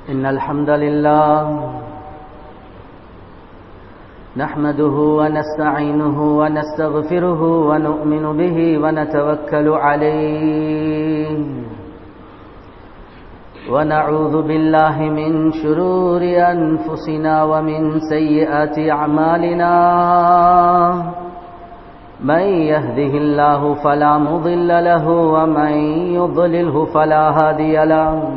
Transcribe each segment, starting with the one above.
إن الحمد لله نحمده ونستعينه ونستغفره ونؤمن به ونتوكل عليه ونعوذ بالله من شرور أنفسنا ومن سيئات أعمالنا من يهده الله فلا مضل له ومن يضلله فلا هادي له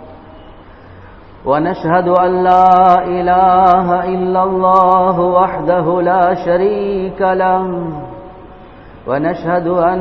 ونشهد أن لا إله إلا الله وحده لا شريك له ونشهد أن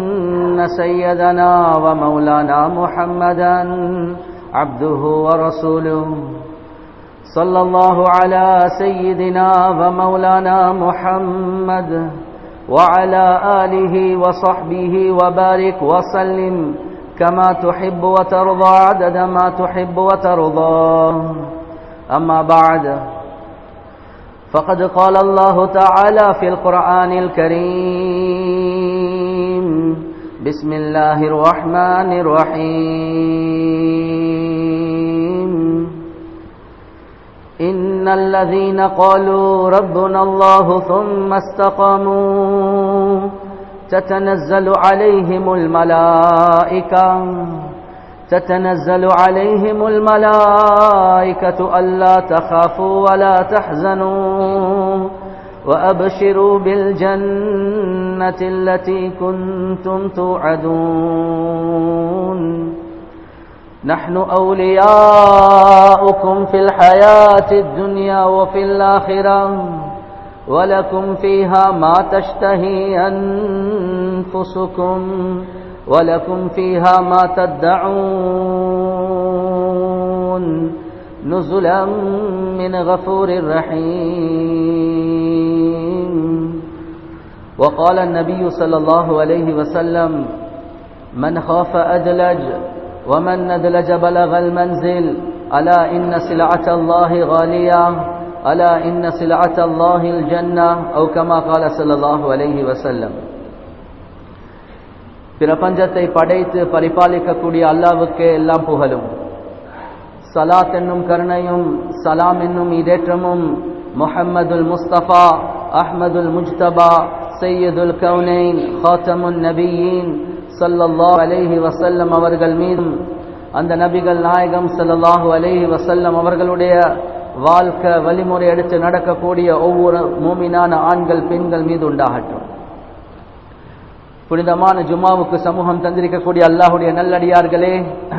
سيدنا ومولانا محمدا عبده ورسوله صلى الله على سيدنا ومولانا محمد وعلى آله وصحبه وبارك وسلم كما تحب وترضى عدد ما تحب وترضى أما بعد فقد قال الله تعالى في القرآن الكريم بسم الله الرحمن الرحيم إن الذين قالوا ربنا الله ثم استقاموا تتنزل عليهم الملائكة تتنزل عليهم الملائكة ألا تخافوا ولا تحزنوا وأبشروا بالجنة التي كنتم توعدون نحن أولياؤكم في الحياة الدنيا وفي الآخرة ولكم فيها ما تشتهي أنفسكم ولكم فيها ما تدعون نزلا من غفور رحيم وقال النبي صلى الله عليه وسلم من خاف أدلج ومن ندلج بلغ المنزل ألا إن سلعة الله غالية ألا إن سلعة الله الجنة أو كما قال صلى الله عليه وسلم பிரபஞ்சத்தை படைத்து பரிபாலிக்கக்கூடிய அல்லாவுக்கே எல்லாம் புகழும் சலாத் என்னும் கருணையும் சலாம் என்னும் இதேற்றமும் முஹம்மதுல் முஸ்தபா அஹ்மதுல் முஜ்தபா சையதுல் கவுனைன் ஹாத்தமுன் நபியின் சல்லல்லாஹு அலைஹி வசல்லம் அவர்கள் மீதும் அந்த நபிகள் நாயகம் சல்லல்லாஹு அலைஹி வசல்லம் அவர்களுடைய வாழ்க்கை வழிமுறை எடுத்து நடக்கக்கூடிய ஒவ்வொரு மூமினான ஆண்கள் பெண்கள் மீது உண்டாகட்டும் புனிதமான ஜுமாவுக்கு சமூகம் தந்திருக்கக்கூடிய அல்லாஹுடைய நல்லடியார்களே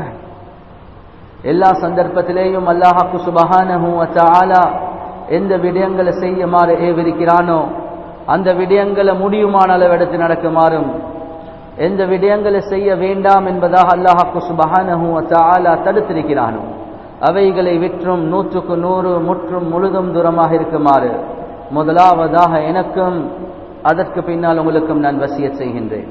எல்லா சந்தர்ப்பத்திலேயும் அல்லாஹாக்கு சுபஹானஹூ ஆலா எந்த விடயங்களை செய்யுமாறு ஏவிருக்கிறானோ அந்த விடயங்களை முடியுமான அளவு எடுத்து நடக்குமாறும் எந்த விடயங்களை செய்ய வேண்டாம் என்பதாக அல்லாஹாக்கு சுபஹானஹூ ஆலா தடுத்திருக்கிறானோ அவைகளை விற்றும் நூற்றுக்கு நூறு முற்றும் முழுதும் தூரமாக இருக்குமாறு முதலாவதாக எனக்கும் அதற்கு பின்னால் உங்களுக்கும் நான் வசிய செய்கின்றேன்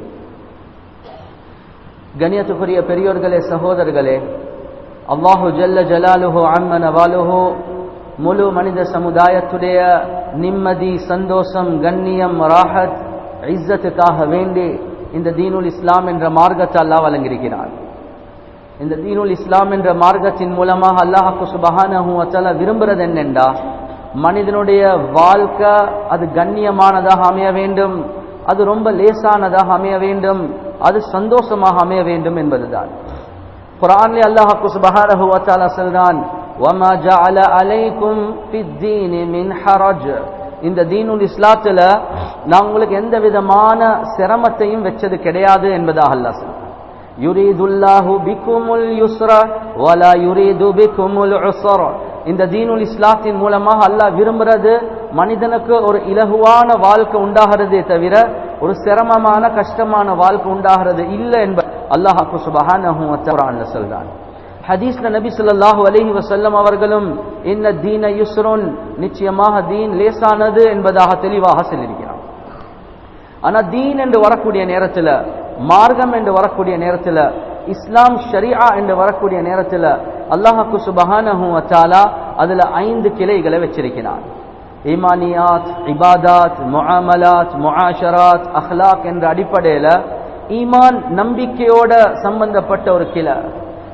கணியத்துக்குரிய பெரியோர்களே சகோதரர்களே அல்லாஹு ஜல்ல ஜலாலுஹோ அம்மன வாலுஹோ முழு மனித சமுதாயத்துடைய நிம்மதி சந்தோஷம் கண்ணியம் ராஹத் இஸ்ஸத்துக்காக வேண்டி இந்த தீனுல் இஸ்லாம் என்ற மார்க்கத்தை அல்லாஹ் வழங்கியிருக்கிறார் இந்த தீனுல் இஸ்லாம் என்ற மார்க்கத்தின் மூலமாக அல்லாஹாக்கு சுபஹானஹூ விரும்புறது என்னென்றா மனிதனுடைய வாழ்க்கை அது கண்ணியமானதாக அமைய வேண்டும் அது ரொம்ப லேசானதாக அமைய வேண்டும் அது சந்தோஷமாக அமைய வேண்டும் என்பதுதான் குரான்ல அல்லாஹாக்கு சுபஹானஹூ சொல்றான் وَمَا جَعَلَ عَلَيْكُمْ فِي الدِّينِ مِنْ حَرَجٍ இந்த தீனுல் இஸ்லாத்துல நான் உங்களுக்கு எந்த விதமான சிரமத்தையும் வச்சது கிடையாது என்பதாக அல்லாஹ் சொல்றான் யுரீதுல்லாஹு பிக்குமுல் யுஸ்ர வலா யுரீது பிக்குமுல் உஸ்ர இந்த தீனுல் இஸ்லாத்தின் மூலமாக அல்லாஹ் விரும்புறது மனிதனுக்கு ஒரு இலகுவான வாழ்க்கை உண்டாகிறதே தவிர ஒரு சிரமமான கஷ்டமான வாழ்க்கை உண்டாகிறது இல்லை என்ப அல்லாஹாக்கு சுபஹானஹு சொல்றான் ஹதீஸ்ல நபி ஸல்லல்லாஹு அலைஹி வஸல்லம் அவர்களும் இன்ன தீன யுஸ்ருன் நிச்சயமாக தீன் லேசானது என்பதாக தெளிவாக சொல்லியிருக்கிறார் ஆனா தீன் என்று வரக்கூடிய நேரத்துல மார்க்கம் என்று வரக்கூடிய நேரத்துல இஸ்லாம் ஷரியா என்று வரக்கூடிய நேரத்துல அல்லாஹாக்கு சுபஹானஹு வத்தாலா அதுல ஐந்து கிளைகளை வச்சிருக்கிறார் ஈமானியாத் இபாதாத் முஆமலாத் முஆஷராத் அஹ்லாக் என்ற அடிப்படையில ஈமான் நம்பிக்கையோட சம்பந்தப்பட்ட ஒரு கிளை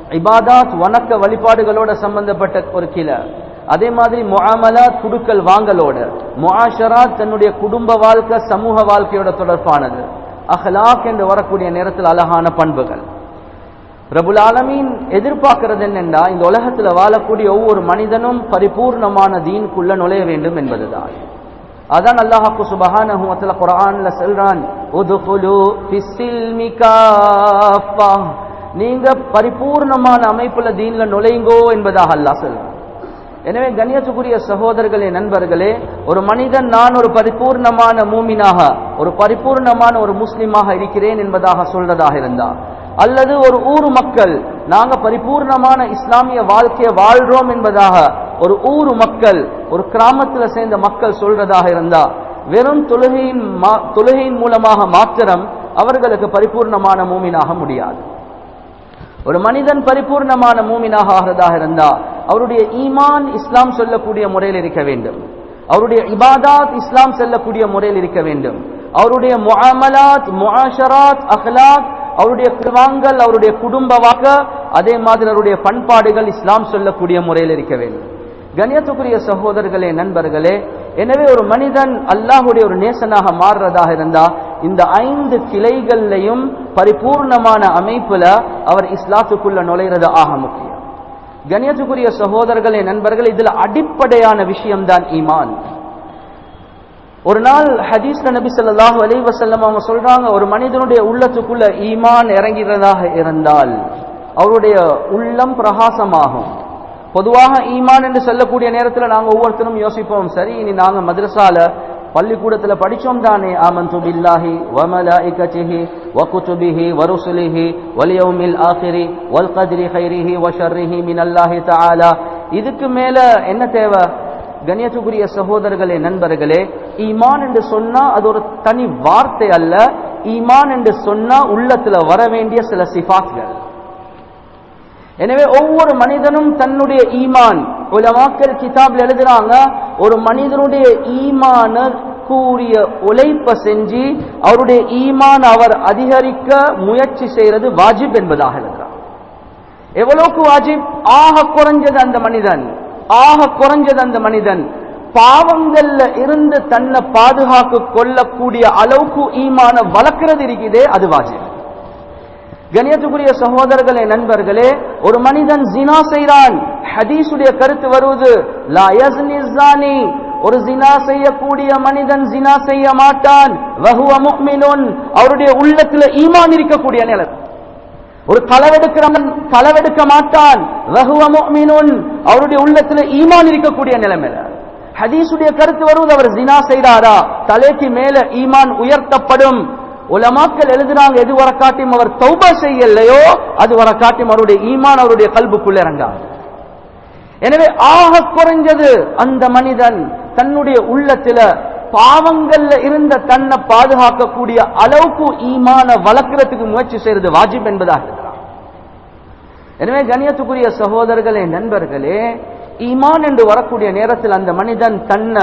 இபாதாத் வணக்க வழிபாடுகளோட சம்பந்தப்பட்ட ஒரு கிளை அதே மாதிரி முஆமலாத் குடுக்கல் வாங்கலோட முஆஷராத் தன்னுடைய குடும்ப வாழ்க்கை சமூக வாழ்க்கையோட தொடர்பானது அஹ்லாக் என்று வரக்கூடிய நேரத்தில் அழகான பண்புகள் பிரபுல் ஆலமீன் எதிர்பார்க்கிறது என்னென்றா இந்த உலகத்தில் வாழக்கூடிய ஒவ்வொரு மனிதனும் பரிபூர்ணமான தீனுக்குள்ள நுழைய வேண்டும் என்பதுதான் அதான் அல்லாஹாக்கு சுபஹானஹு வ தஆலா குர்ஆன்ல சொல்றான் உதுகுலு ஃபிஸ்ஸில்மி காஃபா நீங்க பரிபூர்ணமான அமைப்புல தீன்ல நுழைங்கோ என்பதாக அல்லாஹ் சொல்றான் எனவே கண்ணியத்துக்குரிய சகோதரர்களே நண்பர்களே ஒரு மனிதன் நான் ஒரு பரிபூர்ணமான மூமினாக ஒரு பரிபூர்ணமான ஒரு முஸ்லிமாக இருக்கிறேன் என்பதாக சொல்றதாக இருந்தா அல்லது ஒரு ஊர் மக்கள் நாங்க பரிபூர்ணமான இஸ்லாமிய வாழ்க்கையை வாழ்றோம் என்பதாக ஒரு ஊர் மக்கள் ஒரு கிராமத்துல சேர்ந்த மக்கள் சொல்றதாக இருந்தா வெறும் தொழுகையின் மா- தொழுகையின் மூலமாக மாத்திரம் அவர்களுக்கு பரிபூர்ணமான மூமினாக முடியாது ஒரு மனிதன் பரிபூர்ணமான மூமினாக ஆகிறதாக இருந்தா அவருடைய ஈமான் இஸ்லாம் சொல்லக்கூடிய முறையில் இருக்க வேண்டும் அவருடைய இபாதாத் இஸ்லாம் செல்லக்கூடிய முறையில் இருக்க வேண்டும் அவருடைய முஆமலாத் முஆஷராத் அஹ்லாக் அவருடைய கிருவாங்கள் அவருடைய குடும்ப வாக்க அதே மாதிரி அவருடைய பண்பாடுகள் இஸ்லாம் சொல்லக்கூடிய முறையில் இருக்க வேண்டும் கண்ணியத்துக்குரிய சகோதரர்களே நண்பர்களே எனவே ஒரு மனிதன் அல்லாஹுடைய ஒரு நேசனாக மாறுறதாக இருந்தா இந்த ஐந்து கிளைகள்லையும் பரிபூர்ணமான அமைப்புல அவர் இஸ்லாத்துக்குள்ள நுழைறது ஆக முக்கியம் கண்ணியத்துக்குரிய சகோதரர்களே நண்பர்கள் இதுல அடிப்படையான விஷயம்தான் ஈமான் ஒரு நாள் ஹதீஸ்ல நபி ஸல்லல்லாஹு அலைஹி வஸல்லம் அவங்க சொல்றாங்க ஒரு மனிதனுடைய உள்ளத்துக்குள்ள ஈமான் இறங்கிறதாக இருந்தால் அவருடைய உள்ளம் பிரகாசமாகும் பொதுவாக ஈமான் என்று சொல்லக்கூடிய நேரத்தில் நாங்க ஒவ்வொருத்தரும் யோசிப்போம் சரி இனி நாங்க மദ്രസാல பள்ளிக்கூடத்துல படிச்சோம் தானே ஆமன்து பில்லாஹி வ மலாயிகத்திஹி வ குதுபிஹி வ ருசுலிஹி வல் யௌமில் ஆখিরি வல் கத்ரி கைரிஹி வ ஷர்ரிஹி மினல்லாஹி தஆலா இதுக்கு மேல என்ன தேவை கண்ணியத்துக்குரிய சகோதரர்களே நண்பர்களே ஈமான் என்று சொன்னா அது ஒரு தனி வார்த்தை அல்ல ஈமான் என்று சொன்னா உள்ளத்துல வர வேண்டிய சில சிஃபாத்கள் எனவே ஒவ்வொரு மனிதனும் தன்னுடைய ஈமான் உலமாக்கல் கிதாப்ல எழுதுறாங்க ஒரு மனிதனுடைய ஈமான கூறிய உழைப்ப செஞ்சு அவருடைய ஈமான் அவர் அதிகரிக்க முயற்சி செய்யறது வாஜிப் என்பதாக எழுதுறாங்க எவ்வளவுக்கு வாஜிப் ஆக குறைஞ்சது அந்த மனிதன் ஆக குறைஞ்சது அந்த மனிதன் பாவங்கள்ல இருந்து தன்னை பாதுகாக்க கொள்ளக்கூடிய அளவுக்கு ஈமான வளர்க்கிறது இருக்குதே அது வாஜிப் கணியத்துக்குரிய சகோதரர்களே நண்பர்களே ஒரு மனிதன் ஜினா செய்கிறான் ஹதீஸுடைய கருத்து வருவது லா யஸ்னி ஸானி ஒரு ஜினா செய்யக்கூடிய மனிதன் ஜினா செய்ய மாட்டான் வஹுவ முஃமினுன் அவருடைய உள்ளத்துல ஈமான் இருக்கக்கூடிய நிலை ஒரு களவெடுக்கிறவன் களவெடுக்க மாட்டான் வஹுவ முஃமினுன் அவருடைய உள்ளத்துல ஈமான் இருக்கக்கூடிய நிலைமையில ஹதீஸுடைய கருத்து வருவது அவர் ஜினா செய்தாரா தலைக்கு மேல ஈமான் உயர்த்தப்படும் உலமாக்கள் எழுதுறாங்க எது வர காட்டியும் அவர் தௌபா செய்யலையோ அது வர காட்டியும் அவருடைய ஈமான் அவருடைய கல்புக்குள்ள இறங்காது எனவே ஆக குறைஞ்சது அந்த மனிதன் தன்னுடைய உள்ளத்துல பாவங்கள்ல இருந்த தன்னை பாதுகாக்கக்கூடிய அளவுக்கு ஈமான வளர்க்கறதுக்கு முயற்சி செய்யறது வாஜிப் என்பதாக இருக்கிறான் எனவே கணியத்துக்குரிய சகோதரர்களே நண்பர்களே ஈமான் என்று வரக்கூடிய நேரத்தில் அந்த மனிதன் தன்னை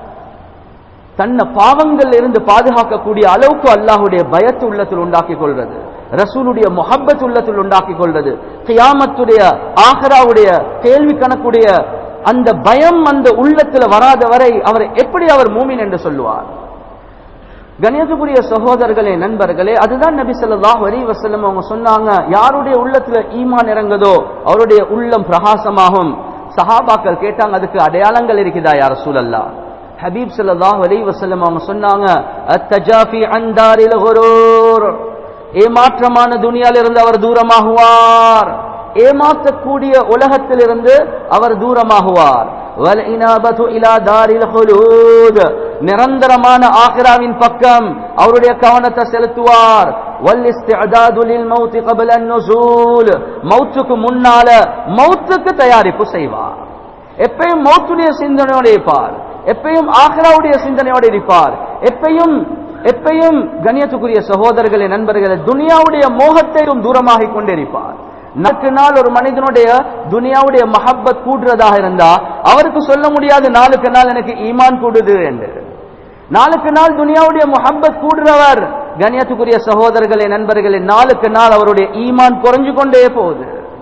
தன்னை பாவங்கள் இருந்து பாதுகாக்கக்கூடிய அளவுக்கு அல்லாஹுடைய பயத்து உள்ளத்தில் உண்டாக்கி கொள்வது ரசூலுடைய முஹப்பத் உள்ளத்தில் உண்டாக்கி கொள்வது கியாமத்துடைய ஆஹராவுடைய கேள்வி கணக்குடைய அந்த பயம் அந்த உள்ளத்துல வராத வரை அவர் எப்படி அவர் மூமின் என்று சொல்லுவார் கணியத்துக்குரிய சகோதரர்களே நண்பர்களே அதுதான் நபி ஸல்லல்லாஹு அலைஹி வஸல்லம் அவங்க சொன்னாங்க யாருடைய உள்ளத்துல ஈமான் இறங்குதோ அவருடைய உள்ளம் பிரகாசமாகும் சஹாபாக்கள் கேட்டாங்க அதுக்கு அடையாளங்கள் இருக்குதா யார் ரசூலல்லாஹ் ஹபீப் ஸல்லல்லாஹு அலைஹி வஸல்லம் அவங்க சொன்னாங்க அத்தஜாஃபி அன் தாரில் குரூர் ஏமாற்றமான துனியால இருந்து அவர் தூரமாகுவார் ஏமாற்றக்கூடிய உலகத்திலிருந்து அவர் தூரமாகுவார் வல் இனாபது இலா தாரில் ஹுலூத் நிரந்தரமான ஆகிராவின் பக்கம் அவருடைய கவனத்தை செலுத்துவார் வல் இஸ்திஅதாது லில் மௌத் قبل النزول மௌத்துக்கு முன்னால மௌத்துக்கு தயாரிப்பு செய்வார் எப்பயும் மௌத்துடைய சிந்தனையோடு இருப்பார் எப்பயும் ஆஹ்ராவுடைய சிந்தனையோடு இருப்பார் எப்பயும் எப்பயும் கண்ணியத்துக்குரிய சகோதரர்களே நண்பர்களே துனியாவுடைய மோகத்தையும் தூரமாகிக் கொண்டிருப்பார் நாளுக்கு நாள் ஒரு மனிதனுடைய துனியாவுடைய மஹப்பத் கூடுறதாக இருந்தா அவருக்கு சொல்ல முடியாது நாளுக்கு நாள் எனக்கு ஈமான் கூடுது என்று நாளுக்கு நாள் துனியாவுடைய முஹப்பத் கூடுறவர் கண்ணியத்துக்குரிய சகோதரர்களே நண்பர்களே நாளுக்கு நாள் அவருடைய ஈமான் குறைஞ்சு கொண்டே போகுது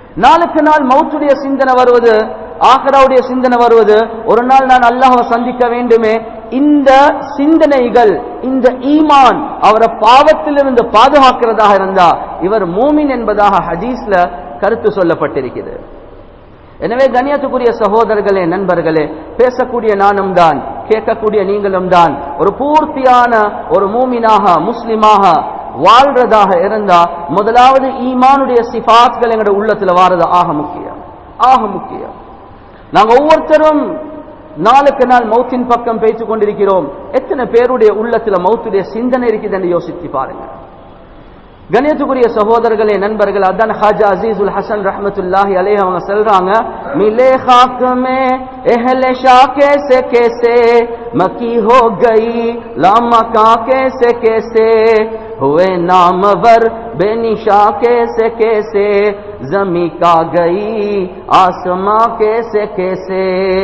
நாளுக்கு நாள் மௌத்துடைய சிந்தனை வருவது ஆகராவுடைய சிந்தனை வருவது ஒரு நாள் நான் அல்லாஹ்வை சந்திக்க வேண்டுமே இந்த சிந்தனைகள் இந்த ஈமான் அவரை பாவத்திலிருந்து பாதுகாக்கிறதாக இருந்தா இவர் மூமின் என்பதாக ஹதீஸ்ல கருத்து சொல்லப்பட்டிருக்கிறது எனவே கண்ணியத்துக்குரிய சகோதரர்களே நண்பர்களே பேசக்கூடிய நானும் தான் கேட்கக்கூடிய நீங்களும் தான் ஒரு பூர்த்தியான ஒரு மூமினாக முஸ்லிமாக வாழ்றதாக இருந்தா முதலாவது ஈமானுடைய சிபாத்கள் எங்களுடைய உள்ளத்துல வாரது ஆக முக்கியம் ஆக முக்கியம் நாங்க ஒவ்வொருத்தரும் நாளுக்கு நாள் மௌத்தின் பக்கம் பேசிக் கொண்டிருக்கிறோம் எத்தனை பேருடைய உள்ளத்துல மௌத்துடைய சிந்தனை இருக்குது என்று யோசித்து பாருங்க கணியத்துக்குரிய சகோதரர்களே நண்பர்கள் அதான் ஹாஜா அசீசுல் ஹசன் ரஹமத்துல்லாஹி அலே அவங்க சொல்றாங்க மிலே खाक में एहले शाह कैसे कैसे मकी हो गई लामका कैसे कैसे हुए नामवर बेनिशा कैसे कैसे जमी का गई आसमां कैसे कैसे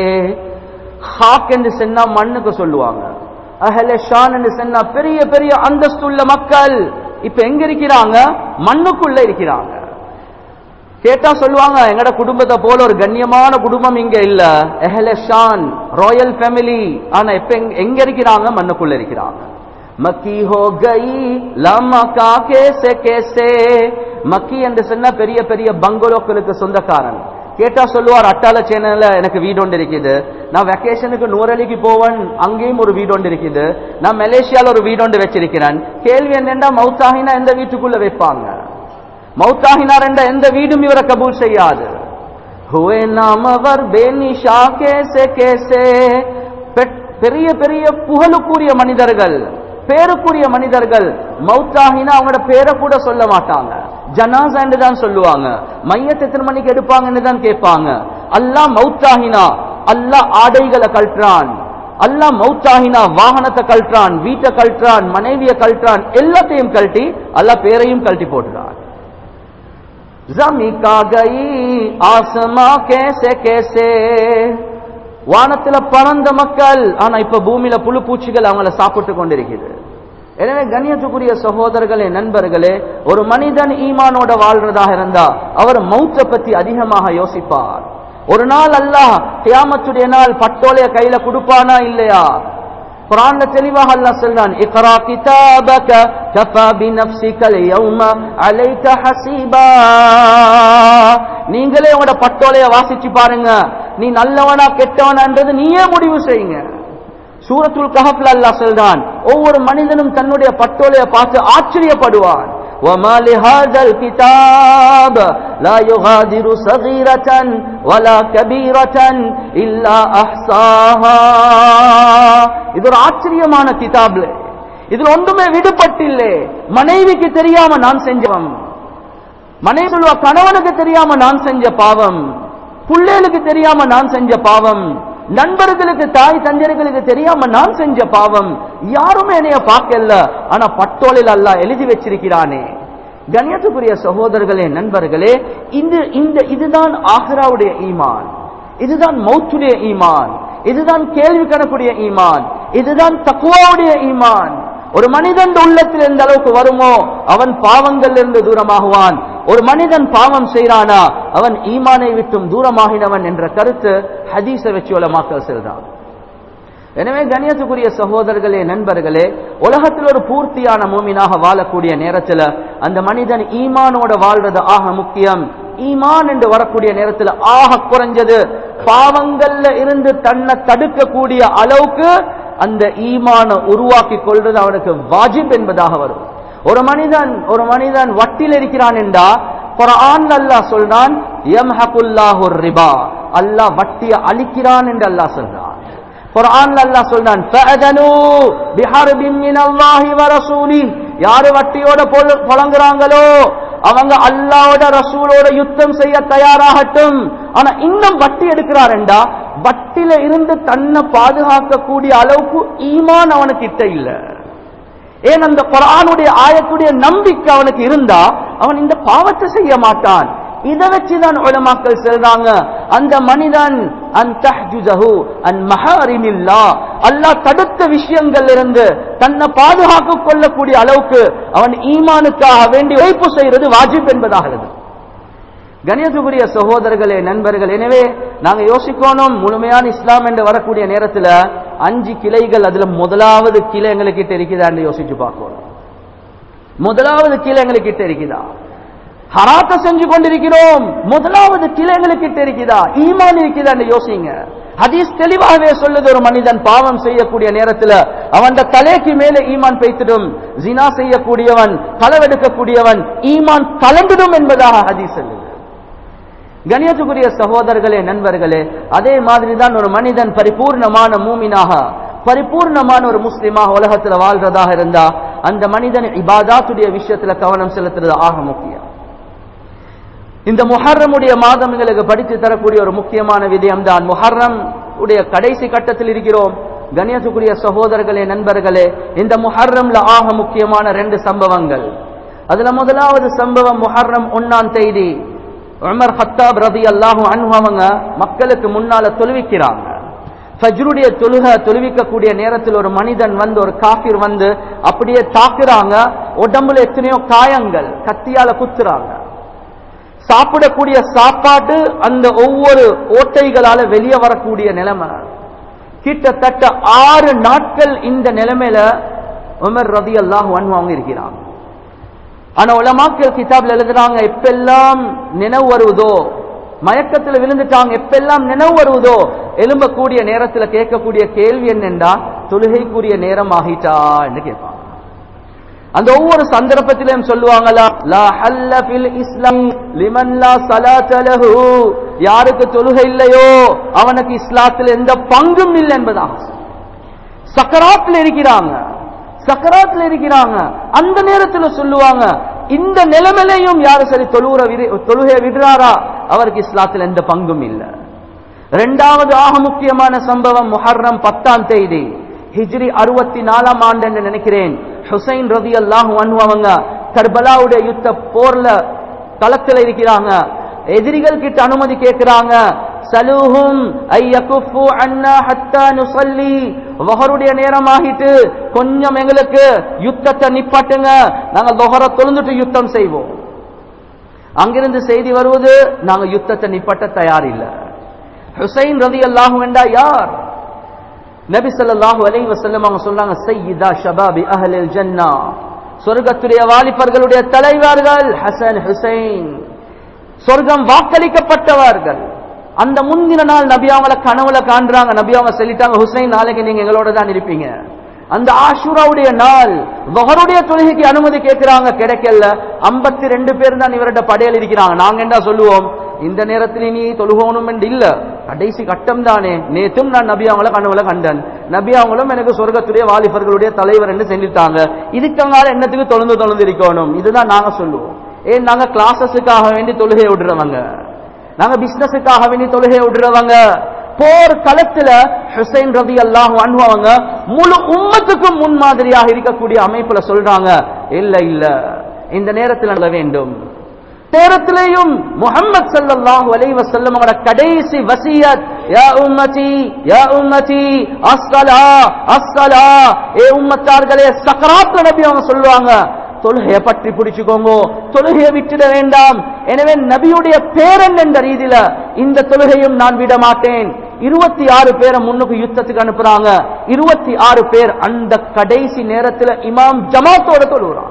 ஹாக் என்று சொன்னா மண்ணுக்கு சொல்லுவாங்க அஹலே ஷான் என்று சொன்னா பெரிய பெரிய அந்தஸ்துள்ள மக்கள் இப்ப எங்க இருக்கிறாங்க மண்ணுக்குள்ள இருக்கிறாங்க கேட்டா சொல்லுவாங்க எங்கட குடும்பத்தை போல ஒரு கண்ணியமான குடும்பம் இங்க இல்ல எஹலே ஷான் ராயல் ஃபேமிலி ஆனா இப்ப எங்க- எங்க இருக்கிறாங்க மண்ணுக்குள்ள இருக்கிறாங்க மக்கி ஹோ கை லமகா கேசே கேசே மக்கி என்று சொன்னா பெரிய பெரிய பங்களோக்களுக்கு சொந்தக்காரன் கேட்டா சொல்லுவார் அட்டால சேனல்ல எனக்கு வீடு ஒன்று இருக்குது நான் வெக்கேஷனுக்கு நூறலிக்கு போவேன் அங்கேயும் ஒரு வீடு ஒன்று இருக்குது நான் மலேசியால ஒரு வீடு ஒன்று வச்சிருக்கிறேன் கேள்வி என்னன்னா மவுத்தாகினா எந்த வீட்டுக்குள்ள வைப்பாங்க மவுத்தாகினார் என்ற எந்த வீடும் இவரை கபூல் செய்யாது ஹுவே நாமவர் பேனிஷா கேசே கேசே பெட்- பெரிய பெரிய புகழுக்குரிய மனிதர்கள் பேருக்குரிய மனிதர்கள் மௌத்தாகினா அவங்களோட பேரை கூட சொல்ல மாட்டாங்க ஜனாசா என்று தான் சொல்லுவாங்க மையத்தை எத்தனை மணிக்கு எடுப்பாங்கன்னு தான் கேட்பாங்க அல்லாஹ் மௌத்தாகினா அல்லாஹ் ஆடைகளை கழற்றான் அல்லாஹ் மௌத்தாகினா வாகனத்தை கழற்றான் வீட்டை கழற்றான் மனைவியை கழற்றான் எல்லாத்தையும் கழட்டி அல்லாஹ் பேரையும் கழட்டி போட்டுறான் ஜமி கா கை ஆசமா கேசே கேசே வானத்துல பறந்த மக்கள் ஆனா இப்ப பூமியில புழு பூச்சிகள் அவங்கள சாப்பிட்டு கொண்டிருக்குது எனவே கண்ணியத்துக்குரிய சகோதரர்களே நண்பர்களே ஒரு மனிதன் ஈமானோட வாழ்றதாக இருந்தா அவர் மௌத்த பத்தி அதிகமாக யோசிப்பார் ஒரு நாள் அல்லாஹ் கியாமத்துடைய நாள் பட்டோலைய கையில கொடுப்பானா இல்லையா குரான்ல தெளிவாக அல்லாஹ் சொல்றான் இக்ரா கிதாபக கஃபா பினஃப்ஸிக யௌம அலைக ஹஸீபா நீங்களே உங்களோட பட்டோலைய வாசிச்சு பாருங்க நீ நல்லவனா கெட்டவனான்றது நீயே முடிவு செய்யுங்க சூரத்துல் கஹப்ல அல்லாஹ் சொல்றான் ஒவ்வொரு மனிதனும் தன்னுடைய பட்டோலைய பார்த்து ஆச்சரியப்படுவான் وما لهذا الكتاب لا يغادر صغيرة ولا كبيرة إلا أحصاها இது ஒரு ஆச்சரியமான கிதாப்ல இதுல ஒன்றுமே விடுபட்டில்லை மனைவிக்கு தெரியாம நான் செஞ்சவன் மனைவி சொல்லுவா கணவனுக்கு தெரியாம நான் செஞ்ச பாவம் புள்ளைகளுக்கு தெரியாம நான் செஞ்ச பாவம் நண்பர்களுக்கு தாய் தந்தையர்களுக்கு தெரியாம நான் செஞ்ச பாவம் யாருமே என்னைய பார்க்கல ஆனா பட்டோலில் அல்லாஹ் எழுதி வச்சிருக்கிறானே கண்ணியத்துக்குரிய சகோதரர்களே நண்பர்களே இந்த இந்த இதுதான் ஆஹ்ராவுடைய ஈமான் இதுதான் மௌத்துடைய ஈமான் இதுதான் கேள்வி கணக்குடைய ஈமான் இதுதான் தக்குவாவுடைய ஈமான் ஒரு மனிதன் உள்ளத்தில் எந்த அளவுக்கு வருமோ அவன் பாவங்கள் இருந்து தூரமாகுவான் ஒரு மனிதன் பாவம் செய்கிறானா அவன் ஈமானை விட்டும் தூரமாகினவன் என்ற கருத்து ஹதீஸை வச்சு உலமாக்கல் செல்றான் எனவே கண்ணியத்துக்குரிய சகோதரர்களே நண்பர்களே உலகத்தில் ஒரு பூர்த்தியான மூமினாக வாழக்கூடிய நேரத்தில் அந்த மனிதன் ஈமானோட வாழ்றது ஆக முக்கியம் ஈமான் என்று வரக்கூடிய நேரத்தில் ஆக குறைஞ்சது பாவங்கள்ல இருந்து தன்னை தடுக்கக்கூடிய அளவுக்கு அந்த ஈமான உருவாக்கி கொள்றது அவனுக்கு வாஜிப் என்பதாக வரும் ஒரு மனிதன் ஒரு மனிதன் வட்டில் இருக்கிறான் என்றா குரான் அல்லாஹ் சொல்றான் யம்ஹகுல்லாஹு ரிபா அல்லாஹ் வட்டியை அழிக்கிறான் என்று அல்லாஹ் சொல்றான் குர்ஆன்ல அல்லாஹ் சொல்றான் ஃபஅதனு பிஹர்பின் மினல்லாஹி வ ரசூலி யாரு வட்டியோட பொல- புலங்குறாங்களோ அவங்க அல்லாஹ்வோட ரசூலோட யுத்தம் செய்ய தயாராகட்டும் ஆனா இன்னும் வட்டி எடுக்கிறாருண்டா வட்டில இருந்து தன்னை பாதுகாக்கக்கூடிய அளவுக்கு ஈமான் அவனுக்கு கிட்ட இல்ல ஏன் அந்த குர்ஆனுடைய ஆயத்துடைய நம்பிக்கை அவனுக்கு இருந்தா அவன் இந்த பாவத்தை செய்ய மாட்டான் இதை வச்சுதான் உலமாக்கள் சொல்றாங்க அந்த மனிதன் அன் தஹ்ஜுஜஹு அன் மஹாரிமில்லா அல்லாஹ் தடுத்த விஷயங்கள் இருந்து தன்னை பாதுகாக்க கொள்ளக்கூடிய அளவுக்கு அவன் ஈமானுக்காக வேண்டி உழைப்பு செய்யறது வாஜிப் என்பதாகிறது கணியத்துக்குரிய சகோதரர்களே நண்பர்கள் எனவே நாங்க யோசிக்கணும் முழுமையான இஸ்லாம் என்று வரக்கூடிய நேரத்துல அஞ்சு கிளைகள் அதுல முதலாவது கிளை எங்களுக்கு இருக்குதான்னு யோசிச்சு பார்க்கணும் முதலாவது கிளை எங்களுக்கு இருக்குதா ஹராத்த செஞ்சு கொண்டிருக்கிறோம் முதலாவது கிளை எங்களுக்கு இருக்குதா ஈமான் இருக்குதான்னு யோசிங்க ஹதீஸ் தெளிவாகவே சொல்லுது ஒரு மனிதன் பாவம் செய்யக்கூடிய நேரத்துல அவன் தலைக்கு மேல ஈமான் பெய்த்திடும் ஜினா செய்யக்கூடியவன் களவெடுக்கக்கூடியவன் ஈமான் கலந்துடும் என்பதாக ஹதீஸ் சொல்லுது கணியத்துக்குரிய சகோதரர்களே நண்பர்களே அதே மாதிரி தான் ஒரு மனிதன் பரிபூர்ணமான மூமினாக பரிபூர்ணமான ஒரு முஸ்லிமாக உலகத்துல வாழ்றதாக இருந்தா அந்த மனிதன் இபாதாத்துடைய விஷயத்துல கவனம் செலுத்துறது ஆக முக்கியம் இந்த முஹர்ரமுடைய மாதம் எங்களுக்கு படித்து தரக்கூடிய ஒரு முக்கியமான விதயம் தான் முஹர்ரம் உடைய கடைசி கட்டத்தில் இருக்கிறோம் கணியத்துக்குரிய சகோதரர்களே நண்பர்களே இந்த முஹர்ரம்ல ஆக முக்கியமான ரெண்டு சம்பவங்கள் அதுல முதலாவது சம்பவம் முஹர்ரம் ஒன்னாம் தேதி உமர் ஹத்தாப் ரதி அல்லாஹு அவங்க மக்களுக்கு முன்னால தொழுவிக்கிறாங்க ஃபஜ்ருடைய தொழுக தொழுவிக்கக்கூடிய நேரத்தில் ஒரு மனிதன் வந்து ஒரு காஃபிர் வந்து அப்படியே தாக்குறாங்க உடம்புல எத்தனையோ காயங்கள் கத்தியால குத்துறாங்க சாப்பிடக்கூடிய சாப்பாட்டு அந்த ஒவ்வொரு ஓட்டைகளால வெளியே வரக்கூடிய நிலைமை கிட்டத்தட்ட ஆறு நாட்கள் இந்த நிலைமையில உமர் ரதி அல்லாஹ் அவங்க இருக்கிறாங்க ஆனா உலமாக்கள் கிதாப்ல எழுதுறாங்க எப்பெல்லாம் நினைவு வருவதோ மயக்கத்துல விழுந்துட்டாங்க எப்பெல்லாம் நினைவு வருவதோ எழும்பக்கூடிய நேரத்துல கேட்கக்கூடிய கேள்வி என்னென்றா தொழுகைக்குரிய நேரம் ஆகிட்டா என்று கேட்பாங்க அந்த ஒவ்வொரு சந்தர்ப்பத்திலும் சொல்லுவாங்களா லா ஹல்ல ஃபில் இஸ்லாம் லிமன் லா ஸலாத லஹு யாருக்கு தொழுகை இல்லையோ அவனுக்கு இஸ்லாத்தில் எந்த பங்கும் இல்லை என்பதாக சக்கராத்தில் இருக்கிறாங்க சக்கராத்தில் இருக்கிறாங்க அந்த நேரத்தில் சொல்லுவாங்க இந்த நிலைமையிலையும் யாரு சரி தொழுகிற தொழுகையை விடுறாரா அவருக்கு இஸ்லாத்தில் எந்த பங்கும் இல்லை இரண்டாவது ஆக முக்கியமான சம்பவம் முஹர்ரம் பத்தாம் தேதி ஹிஜ்ரி அறுபத்தி நாலாம் ஆண்டு என்று நினைக்கிறேன் ஹுசைன் ரதி அல்லாஹு அவங்க கர்பலாவுடைய யுத்த போர்ல களத்தில் இருக்கிறாங்க எதிரிகள் கிட்ட அனுமதி கேட்கிறாங்க சலூஹும் ஐயகுஃபு அன்னா ஹத்தா நுஸல்லி வஹருடைய நேரம் ஆகிட்டு கொஞ்சம் எங்களுக்கு யுத்தத்தை நிப்பாட்டுங்க நாங்க லொஹர தொழுந்துட்டு யுத்தம் செய்வோம் அங்கிருந்து செய்தி வருவது நாங்க யுத்தத்தை நிப்பாட்ட தயார் இல்ல ஹுசைன் ரதி அல்லாஹு வேண்டா யார் நபி ஸல்லல்லாஹு அலைஹி வஸல்லம் அவங்க சொன்னாங்க சய்யிதா ஷபாபி அஹ்லில் ஜன்னா சொர்க்கத்துடைய வாலிபர்களுடைய தலைவர்கள் ஹசன் ஹுசைன் சொர்க்கம் வாக்களிக்கப்பட்டவர்கள் அந்த முந்தின நாள் நபி அவங்கள கனவுல காண்றாங்க நபி அவங்க சொல்லிட்டாங்க ஹுசைன் நாளைக்கு நீங்க எங்களோட தான் இருப்பீங்க அந்த ஆஷூராவுடைய நாள் வஹருடைய தொழுகைக்கு அனுமதி கேட்கிறாங்க கிடைக்கல ஐம்பத்தி ரெண்டு பேர் தான் இவர்கிட்ட படையல் இருக்கிறாங்க நாங்க என்ன சொல்லுவோம் இந்த நேரத்தில் நீ தொழுகணும் என்று இல்ல கடைசி கட்டம் தானே நேத்தும் நான் நபி அவங்கள கனவுல கண்டன் நபி அவங்களும் எனக்கு சொர்க்கத்துடைய வாலிபர்களுடைய தலைவர் என்று செஞ்சுட்டாங்க இதுக்கங்கால என்னத்துக்கு தொழுந்து தொழுந்து இருக்கணும் இதுதான் நாங்க சொல்லுவோம் ஏன் நாங்க கிளாஸஸுக்காக வேண்டி தொழுகை விடுறவங்க நாங்க பிசினஸுக்காக வேண்டி தொழுகை விடுறவங்க போர் களத்துல ஹுசைன் ரதி அல்லாஹ் அவங்க முழு உம்மத்துக்கும் முன்மாதிரியாக இருக்கக்கூடிய அமைப்புல சொல்றாங்க இல்ல இல்ல இந்த நேரத்தில் நல்ல வேண்டும் நேரத்திலேயும் முகமது சல்லல்லாஹு அலைஹி வஸல்லம் அவரோட கடைசி வசியத் யா உம்மதி யா உம்மதி அஸ்ஸலா அஸ்ஸலா ஏ உம்மத்தார்களே சக்கராத்ல நபி அவங்க சொல்லுவாங்க தொழுகையை பற்றி பிடிச்சுக்கோங்க தொழுகையை விட்டுட வேண்டாம் எனவே நபியுடைய பேரன் என்ற ரீதியில இந்த தொழுகையும் நான் விட மாட்டேன் இருபத்தி ஆறு பேரை முன்னுக்கு யுத்தத்துக்கு அனுப்புறாங்க இருபத்தி ஆறு பேர் அந்த கடைசி நேரத்தில் இமாம் ஜமாத்தோட தொழுகிறாங்க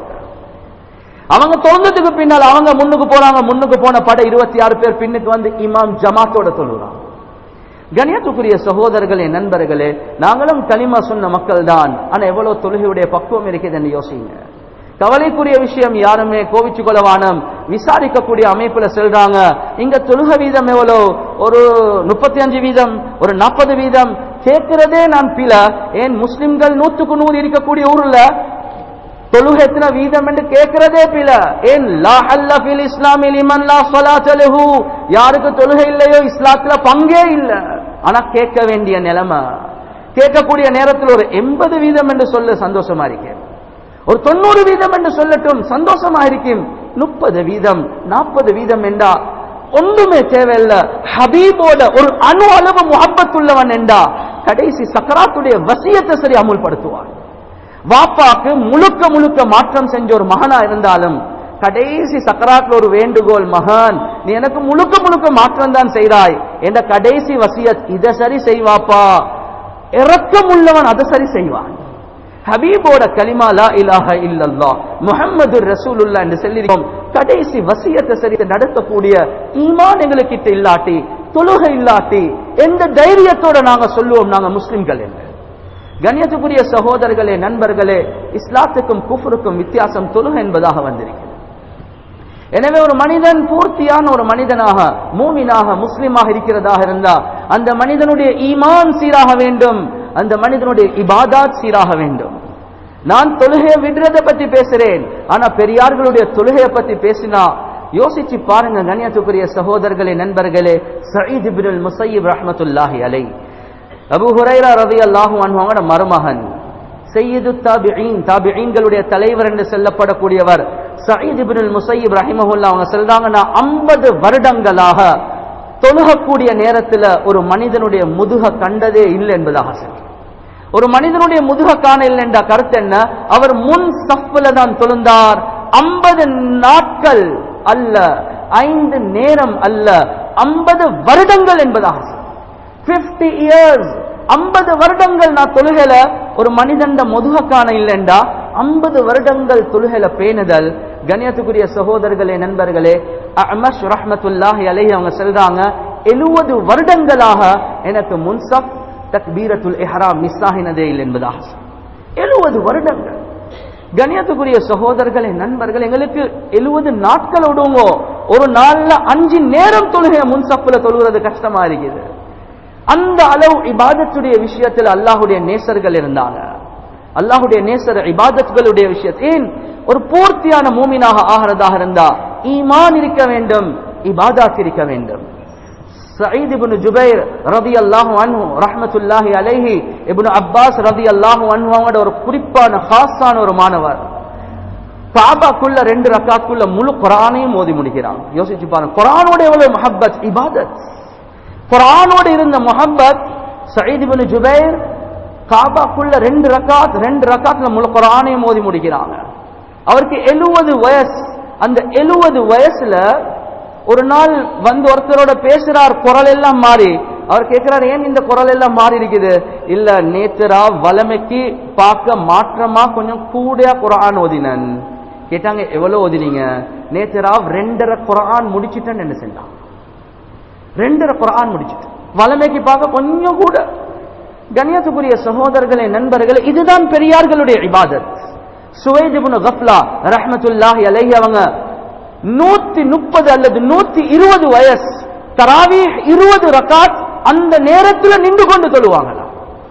அவங்க தொழுந்ததுக்கு பின்னால் அவங்க முன்னுக்கு போறாங்க முன்னுக்கு போன பட இருபத்தி ஆறு பேர் பின்னுக்கு வந்து இமாம் ஜமாத்தோட தொழுகிறாங்க கணியத்துக்குரிய சகோதரர்களே நண்பர்களே நாங்களும் கனிமா சொன்ன மக்கள் தான் ஆனா எவ்வளவு தொழுகையுடைய பக்குவம் இருக்குது என்று யோசிங்க கவலைக்குரிய விஷயம் யாருமே கோவிச்சு கொள்ளவானம் விசாரிக்கக்கூடிய அமைப்புல செல்றாங்க இங்க தொழுக வீதம் எவ்வளோ ஒரு முப்பத்தி அஞ்சு வீதம் ஒரு நாற்பது வீதம் கேட்கிறதே நான் பில ஏன் முஸ்லிம்கள் நூத்துக்கு நூறு இருக்கக்கூடிய ஊர்ல தொழுகை எத்தனை வீதம் என்று கேட்கிறதே பில ஏன் லா அல்ல பில் இஸ்லாமில் இமன் லா ஸலாத்த லஹு யாருக்கு தொழுகை இல்லையோ இஸ்லாத்துல பங்கே இல்ல ஆனா கேட்க வேண்டிய நிலைமை கேட்கக்கூடிய நேரத்தில் ஒரு எண்பது வீதம் என்று சொல்ல சந்தோஷமா இருக்கேன் ஒரு தொண்ணூறு வீதம் என்று சொல்லட்டும் சந்தோஷமா இருக்கும் முப்பது வீதம் நாற்பது வீதம் என்றா ஒன்றுமே தேவையில்லை ஹபீபோட ஒரு அணு அளவு முகப்பத்துள்ளவன் என்றா கடைசி சக்கராத்துடைய வசியத்தை சரி அமுல்படுத்துவான் வாப்பாக்கு முழுக்க முழுக்க மாற்றம் செஞ்ச ஒரு மகனா இருந்தாலும் கடைசி சக்கராத்ல ஒரு வேண்டுகோள் மகான் நீ எனக்கு முழுக்க முழுக்க மாற்றம் தான் செய்தாய் என்ற கடைசி வசியத் இதை சரி செய்வாப்பா இறக்கம் உள்ளவன் அதை சரி செய்வான் ஹபீபோட கலிமா லா இலாஹ இல்லல்லா முஹம்மது ரசூலுல்லா என்று சொல்லியிருக்கோம் கடைசி வசியத்தை சரி நடத்தக்கூடிய ஈமான் எங்களுக்கு இல்லாட்டி தொழுகை இல்லாட்டி எந்த தைரியத்தோட நாங்க சொல்லுவோம் நாங்க முஸ்லிம்கள் என்று கண்ணியத்துக்குரிய சகோதரர்களே நண்பர்களே இஸ்லாத்துக்கும் குஃபருக்கும் வித்தியாசம் தொழுகை என்பதாக வந்திருக்கிறது எனவே ஒரு மனிதன் பூர்த்தியான ஒரு மனிதனாக மூமினாக முஸ்லிமாக இருக்கிறதாக இருந்தா அந்த மனிதனுடைய ஈமான் சீராக வேண்டும் அந்த மனிதனுடைய இபாதாத் சீராக வேண்டும் நான் தொழுகையை விடுறதை பத்தி பேசுறேன் ஆனா பெரியார்களுடைய தொழுகையை பத்தி பேசினா யோசிச்சு பாருங்க கண்ணியத்துக்குரிய சகோதரர்களே நண்பர்களே சயீத் இப்னுல் முசையிப் ரஹ்மத்துல்லாஹி அலை அபு ஹுரைரா ரலியல்லாஹு அன்ஹுவோட மருமகன் சையீது தாபிஈன் தாபிஈன்களுடைய தலைவர் என்று சொல்லப்படக்கூடியவர் சயீத் இப்னுல் முசையிப் ரஹிமஹுல்லா அவங்க சொல்றாங்க நான் 50 வருடங்களாக தொழுகக்கூடிய நேரத்துல ஒரு மனிதனுடைய முதுக கண்டதே இல்லை என்பதாக சொல்றார் ஒரு மனிதனுடைய முதுக காண இல்லை என்ற கருத்து என்ன அவர் முன் சஃப்ல தான் தொழுந்தார் 50 நாட்கள் அல்ல ஐந்து நேரம் அல்ல 50 வருடங்கள் என்பதாக சொல்றார் 50 இயர்ஸ் 50 வருடங்கள் நான் தொழுகல ஒரு மனிதன் முதுக காண இல்லைண்டா 50 வருடங்கள் தொழுகல பேணுதல் கண்ணியத்துக்குரிய சகோதரர்களே நண்பர்களே அமஷ் ரஹ்மத்துல்லாஹி அலைஹி அவங்க சொல்றாங்க 70 வருடங்களாக எனக்கு முன்சப் தக்பீரத்துல் இஹ்ராம் மிஸ் ஆகினதே இல்லை என்பதாக 70 வருடங்கள் கண்ணியத்துக்குரிய சகோதரர்களே நண்பர்கள் எங்களுக்கு 70 நாட்கள் விடுவோங்க ஒரு நாள்ல அஞ்சு நேரம் தொழுகை முன்சப்புல தொழுகிறது கஷ்டமா இருக்குது அந்த அளவு இபாதத்துடைய விஷயத்தில் அல்லாஹுடைய நேசர்கள் இருந்தாங்க அல்லாஹுடைய நேசர் இபாதத்துகளுடைய விஷயத்தில் ஏன் ஒரு பூர்த்தியான மூமினாக ஆகிறதாக இருந்தா ஈமான் இருக்க வேண்டும் இபாதாத் இருக்க வேண்டும் சயீத் இப்னு ஜுபைர் ரலியல்லாஹு அன்ஹு ரஹ்மத்துல்லாஹி அலைஹி இப்னு அப்பாஸ் ரலியல்லாஹு அன்ஹுவோட ஒரு குறிப்பான ஹாஸான ஒரு மாணவர் காபாக்குள்ள ரெண்டு ரக்காத்துக்குள்ள முழு குரானையும் மோதி முடிக்கிறான் யோசிச்சு பாருங்க குரானோட எவ்வளவு மஹப்பத் இபாதத் குரானோடு இருந்த முஹப்பத் சயீத் இப்னு ஜுபைர் காபாக்குள்ள ரெண்டு ரக்காத் ரெண்டு ரக்காத்ல முழு குரானையும் மோதி முடிக்கிறாங்க அவருக்கு எழுவது வயசு அந்த எழுவது வயசுல ஒரு நாள் வந்து ஒருத்தரோட பேசுறார் குரல் எல்லாம் மாறி அவர் கேட்கிறார் ஏன் இந்த குரல் எல்லாம் மாறி இருக்குது இல்ல நேத்தரா வளமைக்கு பார்க்க மாற்றமா கொஞ்சம் கூடயா குரான் ஓதினன் கேட்டாங்க எவ்வளவு ஓதினீங்க நேத்தரா ரெண்டரை குரான் முடிச்சிட்டேன்னு என்ன செஞ்சான் ரெண்டரை குரான் முடிச்சிட்டு வளமைக்கு பார்க்க கொஞ்சம் கூட கண்ணியத்துக்குரிய சகோதரர்களே நண்பர்களே இதுதான் பெரியார்களுடைய இபாதத் சுவைத் இப்னு கஃப்லா ரஹ்மத்துல்லாஹி அலைஹி அவங்க நூத்தி முப்பது அல்லது நூத்தி இருபது வயசு தராவி இருபது ரக்காத் அந்த நேரத்தில் நின்று கொண்டு தொழுவாங்களாம்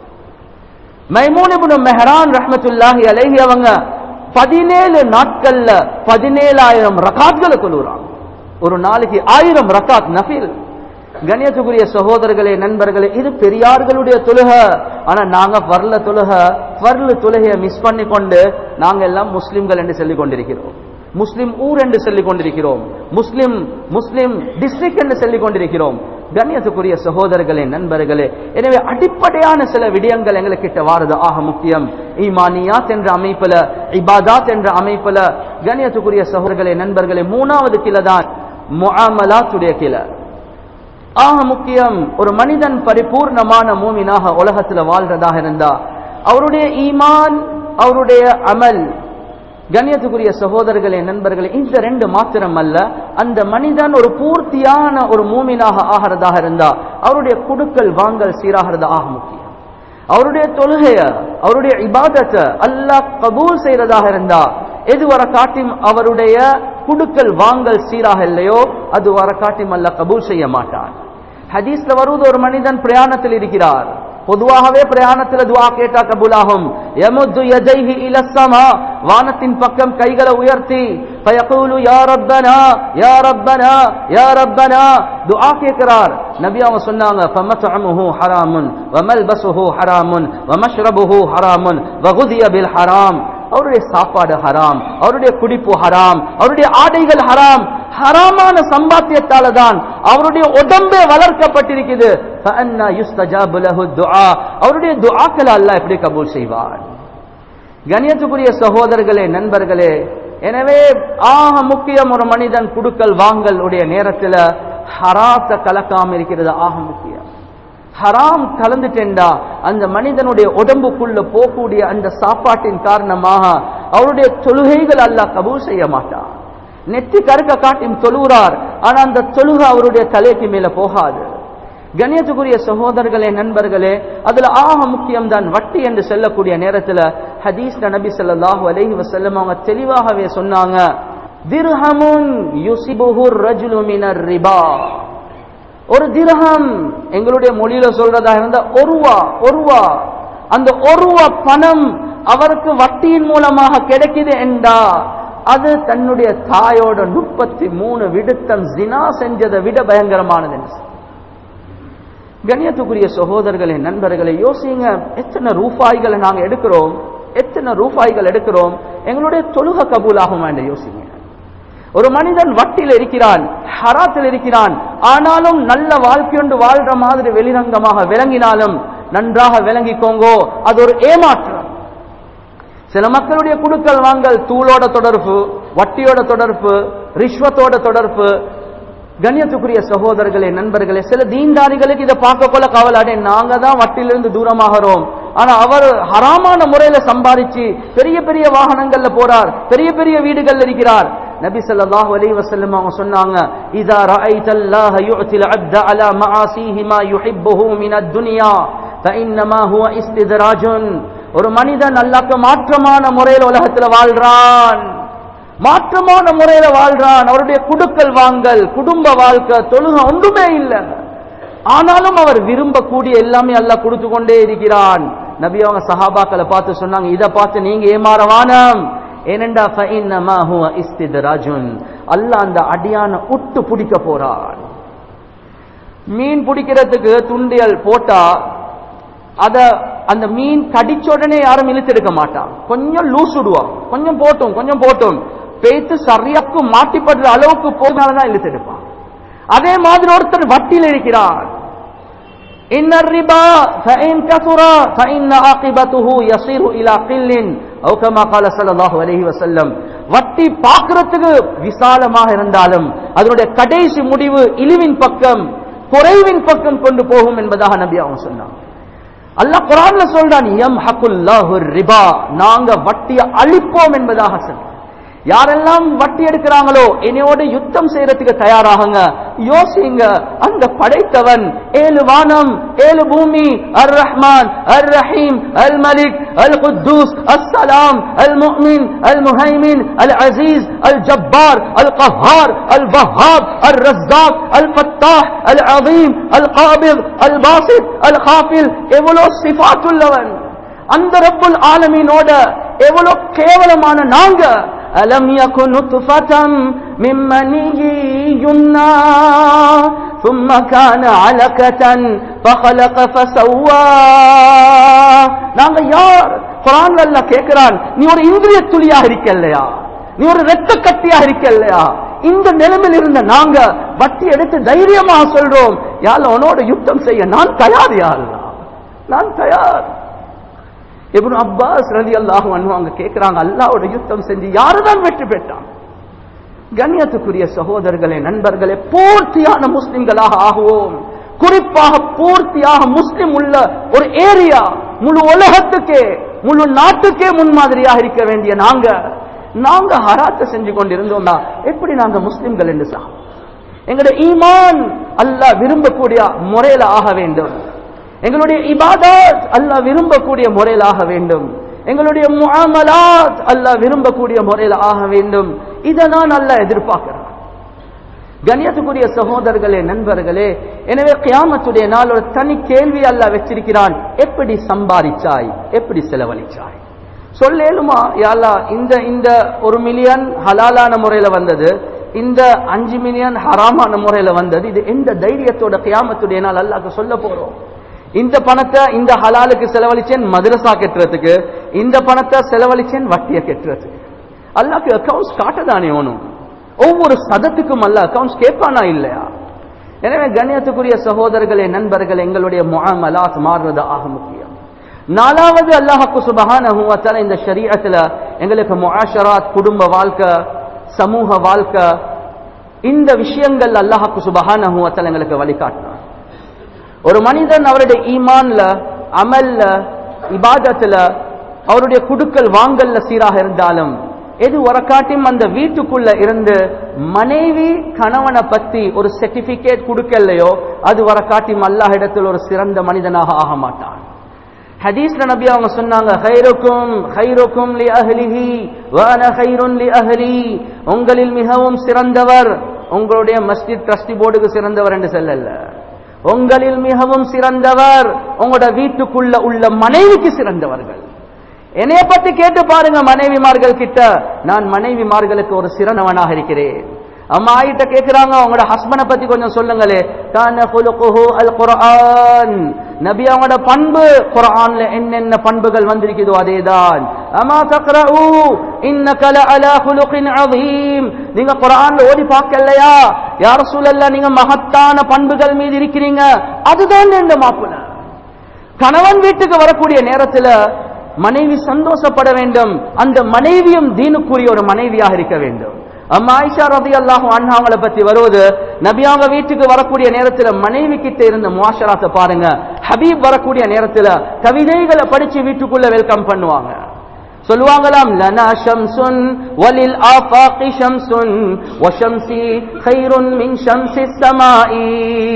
மைமூன் இப்னு மெஹரான் ரஹ்மத்துல்லாஹி அலைஹி அவங்க பதினேழு நாட்கள்ல பதினேழாயிரம் ரக்காத்களை கொள்ளுறாங்க ஒரு நாளைக்கு ஆயிரம் ரக்காத் நஃபில் கண்ணியத்துக்குரிய சகோதரர்களே நண்பர்களே இது பெரியார்களுடைய தொழுக ஆனா நாங்க வரல தொழுக வரல தொழுகையை மிஸ் பண்ணி கொண்டு நாங்க எல்லாம் முஸ்லிம்கள் என்று சொல்லிக் கொண்டிருக்கிறோம் முஸ்லிம் ஊர் என்று சொல்லிக் கொண்டிருக்கிறோம் முஸ்லிம் முஸ்லிம் டிஸ்ட்ரிக்ட் என்று சொல்லிக் கொண்டிருக்கிறோம் கண்ணியத்துக்குரிய சகோதரர்களே நண்பர்களே எனவே அடிப்படையான சில விடயங்கள் எங்களுக்கிட்ட வாரது ஆக முக்கியம் ஈமானியாத் என்ற அமைப்புல இபாதாத் என்ற அமைப்புல கண்ணியத்துக்குரிய சகோதரர்களே நண்பர்களே மூணாவது கிளை தான் முஆமலாத்துடைய கிளை ஆக முக்கியம் ஒரு மனிதன் பரிபூர்ணமான மூமினாக உலகத்துல வாழ்றதாக இருந்தா அவருடைய ஈமான் அவருடைய அமல் கண்ணியத்துக்குரிய சகோதரர்களே நண்பர்களே இந்த ரெண்டு மாத்திரம் அல்ல அந்த மனிதன் ஒரு பூர்த்தியான ஒரு மூமினாக ஆகிறதாக இருந்தா அவருடைய குடுக்கல் வாங்கல் சீராகிறது ஆக முக்கியம் அவருடைய தொழுகைய அவருடைய இபாதத்தை அல்லாஹ் கபூல் செய்யறதாக இருந்தா எது வர காட்டியும் அவருடைய குடுக்கல் வாங்கல் சீராக இல்லையோ அது வர காட்டியும் அல்ல கபூல் செய்ய மாட்டான் ஹதீஸ்ல வருவது ஒரு மனிதன் பிரயாணத்தில் இருக்கிறார் பொதுவாகவே பிரயாணத்தில் துவா கேட்டா கபூலாகும் யமுத்து யதைஹி இலஸ்ஸமா வானத்தின் பக்கம் கைகளை உயர்த்தி ஃபயகூலு யா ரப்பனா யா ரப்பனா யா ரப்பனா துஆ கேட்கிறார் நபி அவங்க சொன்னாங்க ஃபமத்அமுஹு ஹராமுன் வமல்பஸுஹு ஹராமுன் வமஷ்ரபுஹு ஹராமுன் வகுதிய பில் ஹராம் அவருடைய சாப்பாடு ஹராம் அவருடைய குடிப்பு ஹராம் அவருடைய ஆடைகள் ஹராம் ஹராமான சம்பாத்தியத்தால தான் அவருடைய உடம்பே வளர்க்கப்பட்டிருக்குது அவருடைய துஆக்கள் அல்லாஹ் எப்படி கபூல் செய்வார் கணியத்துக்குரிய சகோதரர்களே நண்பர்களே எனவே ஆக முக்கியம் ஒரு மனிதன் குடுக்கல் வாங்கல் உடைய நேரத்தில் ஹராத்த கலக்காம இருக்கிறது ஆக முக்கியம் ஹராம் கலந்துட்டேன்டா அந்த மனிதனுடைய உடம்புக்குள்ள போகக்கூடிய அந்த சாப்பாட்டின் காரணமாக அவருடைய தொழுகைகள் அல்லாஹ் கபூல் செய்ய மாட்டான் நெத்தி கருக்க காட்டியும் தொழுகிறார் ஆனா அந்த தொழுகை அவருடைய தலைக்கு மேல போகாது கணியத்துக்குரிய சகோதரர்களே நண்பர்களே அதுல ஆக முக்கியம் தான் வட்டி என்று சொல்லக்கூடிய நேரத்துல ஹதீஸ் நபி ஸல்லல்லாஹு அலைஹி வஸல்லம் அவங்க தெளிவாகவே சொன்னாங்க திர்ஹமுன் யுசிபுஹு ரஜுலு மினர் ரிபா ஒரு திரகம் எங்களுடைய மொழியில சொல்றதா இருந்தா ஒருவா ஒருவா அந்த ஒருவா பணம் அவருக்கு வட்டியின் மூலமாக கிடைக்குது என்றா அது தன்னுடைய தாயோட முப்பத்தி மூணு விடுத்தம் ஜினா செஞ்சதை விட பயங்கரமானது என்று கண்ணியத்துக்குரிய சகோதரர்களே நண்பர்களை யோசிங்க எத்தனை ரூபாய்களை நாங்க எடுக்கிறோம் எத்தனை ரூபாய்கள் எடுக்கிறோம் எங்களுடைய தொழுக கபூலாகுமா என்று யோசிங்க ஒரு மனிதன் வட்டியில் இருக்கிறான் ஹராத்தில் இருக்கிறான் ஆனாலும் நல்ல வாழ்க்கையொன்று வாழ்ற மாதிரி வெளிரங்கமாக விளங்கினாலும் நன்றாக விளங்கிக்கோங்கோ அது ஒரு ஏமாற்றம் சில மக்களுடைய குடுக்கல் வாங்கல் தூளோட தொடர்பு வட்டியோட தொடர்பு ரிஷ்வத்தோட தொடர்பு கண்ணியத்துக்குரிய சகோதரர்களே நண்பர்களே சில தீன்தாரிகளுக்கு இதை பார்க்க கொள்ள கவலாடே நாங்க தான் வட்டிலிருந்து தூரமாகிறோம் ஆனா அவர் ஹராமான முறையில சம்பாதிச்சு பெரிய பெரிய வாகனங்கள்ல போறார் பெரிய பெரிய வீடுகள்ல இருக்கிறார் நபி ஸல்லல்லாஹு அலைஹி வஸல்லம் அவங்க சொன்னாங்க இதா ரஅய்த அல்லாஹ யு'til 'abda 'ala மஆசிஹி மா யுஹிப்புஹு மின் அத்-துன்யா ஃபஇன்னமா ஹுவ இஸ்திதராஜுன் ஒரு மனிதன் அல்லாஹ்க்கு மாற்றமான முறையில் உலகத்துல வாழ்றான் மாற்றமான முறையில வாழ்றான் அவருடைய குடுக்கல் வாங்கல் குடும்ப வாழ்க்கை தொழுக ஒன்றுமே இல்லை ஆனாலும் அவர் விரும்பக்கூடிய எல்லாமே அல்லாஹ் கொடுத்து கொண்டே இருக்கிறான் நபி அவங்க சஹாபாக்களை பார்த்து சொன்னாங்க இதை பார்த்து நீங்க ஏமாறவானம் ஏனெண்டா ஃபஇன்னமா ஹுவ இஸ்திதராஜுன் அல்லாஹ் அந்த அடியான உட்டு பிடிக்க போறான் மீன் பிடிக்கிறதுக்கு துண்டியல் போட்டா அத அந்த மீன் கடிச்ச உடனே யாரும் இழுத்தெடுக்க மாட்டான் கொஞ்சம் லூஸ் விடுவான் கொஞ்சம் போட்டும் கொஞ்சம் போட்டும் பேத்து சரியாக்கு மாட்டிப்படுற அளவுக்கு போனால்தான் இழுத்தெடுப்பான் அதே மாதிரி ஒருத்தர் வட்டியில் இருக்கிறார் إن الربا فإن كثر فإن عاقبته يصير إلى قل أو كما قال صلى الله عليه وسلم வட்டி பார்க்கிறதுக்கு விசாலமாக இருந்தாலும் அதனுடைய கடைசி முடிவு இழிவின் பக்கம் குறைவின் பக்கம் கொண்டு போகும் என்பதாக நபி அவங்க சொன்னாங்க அல்லாஹ் குரான்ல சொல்றான் எம் ஹக்குல்லாஹு ரிபா நாங்க வட்டியை அழிப்போம் என்பதாக சொல்றான் யாரெல்லாம் வட்டி எடுக்கிறாங்களோ என்னையோட யுத்தம் செய்யறதுக்கு தயாராகுங்க யோசிங்க அந்த படைத்தவன் ஏழு வானம் ஏழு பூமி அர் ரஹ்மான் அர் ரஹீம் அல் மலிக் அல் குத்தூஸ் அஸ்ஸலாம் அல் முஹ்மின் அல் முஹைமின் அல் அசீஸ் அல் ஜப்பார் அல் கஹார் அல் வஹாப் அல் ரஸ்ஸாக் அல் ஃபத்தாஹ் அல் அதீம் அல் காபித் அல் பாசித் அல் காஃபில் எவ்வளவு சிஃபாத்துள்ளவன் அந்த ரப்புல் ஆலமீனோட எவ்வளவு கேவலமான நாங்க அலம் யகுன் நுத்ஃபதம் மின் மனியி யும்னா ثم كان علقة فخلق فسوى நாங்க யார் குரான் அல்லாஹ் கேக்குறான் நீ ஒரு இந்திரிய துளியா இருக்கல்லையா நீ ஒரு இரத்த கட்டியா இருக்கல்லையா இந்த நிலைமையில் இருந்த நாங்க வட்டி எடுத்து தைரியமா சொல்றோம் யாழ் உன்னோட யுத்தம் செய்ய நான் தயார் யா அல்லாஹ் நான் தயார் இப்னு அப்பாஸ் ரலி அல்லாஹு அங்க கேட்கிறாங்க அல்லாவோட யுத்தம் செஞ்சு யாருதான் வெற்றி பெற்றான் கண்ணியத்துக்குரிய சகோதரர்களே நண்பர்களே பூர்த்தியான முஸ்லிம்களாக ஆகுவோம் குறிப்பாக பூர்த்தியாக முஸ்லிம் உள்ள ஒரு ஏரியா முழு உலகத்துக்கே முழு நாட்டுக்கே முன்மாதிரியாக இருக்க வேண்டிய நாங்க நாங்க ஹராத்தை செஞ்சு கொண்டிருந்தோம்னா எப்படி நாங்க முஸ்லிம்கள் என்று சா எங்களுடைய ஈமான் அல்லாஹ் விரும்பக்கூடிய முறையில ஆக வேண்டும் எங்களுடைய இபாதத் அல்லாஹ் விரும்பக்கூடிய முறையில் ஆக வேண்டும் எங்களுடைய முஆமலாத் அல்லாஹ் விரும்பக்கூடிய முறையில் ஆக வேண்டும் இதை நான் அல்லாஹ் எதிர்பார்க்கிறேன் கண்ணியத்துக்குரிய சகோதரர்களே நண்பர்களே எனவே கியாமத்துடைய நாள் ஒரு தனி கேள்வி அல்லாஹ் வச்சிருக்கிறான் எப்படி சம்பாதிச்சாய் எப்படி செலவழிச்சாய் சொல்லேலுமா யாழ்லா இந்த இந்த ஒரு மில்லியன் ஹலாலான முறையில வந்தது இந்த அஞ்சு மில்லியன் ஹராமான முறையில வந்தது இது எந்த தைரியத்தோட கியாமத்துடைய நாள் அல்லாஹ் சொல்ல போறோம் இந்த பணத்தை இந்த ஹலாலுக்கு செலவழிச்சேன் மதரசா கெட்டுறதுக்கு இந்த பணத்தை செலவழிச்சேன் வட்டியை கெட்டுறதுக்கு அல்லாக்கு அக்கௌண்ட்ஸ் காட்டதானே ஒன்றும் ஒவ்வொரு சதத்துக்கும் அல்ல அக்கௌண்ட்ஸ் கேட்பானா இல்லையா எனவே கண்ணியத்துக்குரிய சகோதரர்களே நண்பர்கள் எங்களுடைய முஅமலாத் மாறுறது ஆக முக்கியம் நாலாவது அல்லாஹாக்கு சுபஹானஹு வ தஆலா இந்த ஷரீஅத்துல எங்களுக்கு முஆஷராத் குடும்ப வாழ்க்கை சமூக வாழ்க்கை இந்த விஷயங்கள் அல்லாஹாக்கு சுபஹானஹு வ தஆலா எங்களுக்கு வழிகாட்டினார் ஒரு மனிதன் அவருடைய ஈமான்ல அமல்ல இபாதத்துல அவருடைய குடுக்கல் வாங்கல்ல சீராக இருந்தாலும் எது வரக்காட்டியும் அந்த வீட்டுக்குள்ள இருந்து மனைவி கணவனை பத்தி ஒரு சர்டிபிகேட் கொடுக்கலையோ அது வரக்காட்டியும் அல்லாஹ் இடத்தில் ஒரு சிறந்த மனிதனாக ஆக மாட்டான் ஹதீஸ்ல நபி அவங்க சொன்னாங்க ஹைருக்கும் ஹைருக்கும் லி அஹ்லிஹி வான ஹைருன் லி அஹ்லி உங்களில் மிகவும் சிறந்தவர் உங்களுடைய மஸ்ஜித் ட்ரஸ்டி போர்டுக்கு சிறந்தவர் என்று சொல்லல உங்களில் மிகவும் சிறந்தவர் உங்களோட வீட்டுக்குள்ள உள்ள மனைவிக்கு சிறந்தவர்கள் என்னைய பத்தி கேட்டு பாருங்க மனைவிமார்கள் கிட்ட நான் மனைவிமார்களுக்கு ஒரு சிறந்தவனாக இருக்கிறேன் அம்மா ஆயிட்ட கேக்குறாங்க உங்களோட ஹஸ்பண்டை பத்தி கொஞ்சம் சொல்லுங்களே கான குலுகுஹு அல் குர்ஆன் நபி அவங்களோட பண்பு குர்ஆன்ல என்னென்ன பண்புகள் வந்திருக்குதோ அதேதான் அமா தக்ரஉ இன்னக லஅலா குலுகின் அதீம் நீங்க குர்ஆன்ல ஓதி பார்க்கலையா யா ரசூலல்லாஹ் நீங்க மகத்தான பண்புகள் மீது இருக்கிறீங்க அதுதான் இந்த மாப்பிள்ள கணவன் வீட்டுக்கு வரக்கூடிய நேரத்துல மனைவி சந்தோஷப்பட வேண்டும் அந்த மனைவியும் தீனுக்குரிய ஒரு மனைவியாக இருக்க வேண்டும் அம்மா ஆயிஷா ரதி அல்லாஹும் அண்ணாவங்களை பத்தி வருவது நபி அவங்க வீட்டுக்கு வரக்கூடிய நேரத்துல மனைவி கிட்ட இருந்த முவாஷராத்தை பாருங்க ஹபீப் வரக்கூடிய நேரத்துல கவிதைகளை படிச்சு வீட்டுக்குள்ள வெல்கம் பண்ணுவாங்க சொல்லுவாங்களாம் லனா ஷம்சுன் வலில் ஆஃபாகி ஷம்சுன் வஷம்சி கைருன் மின் ஷம்சி ஸமாஇ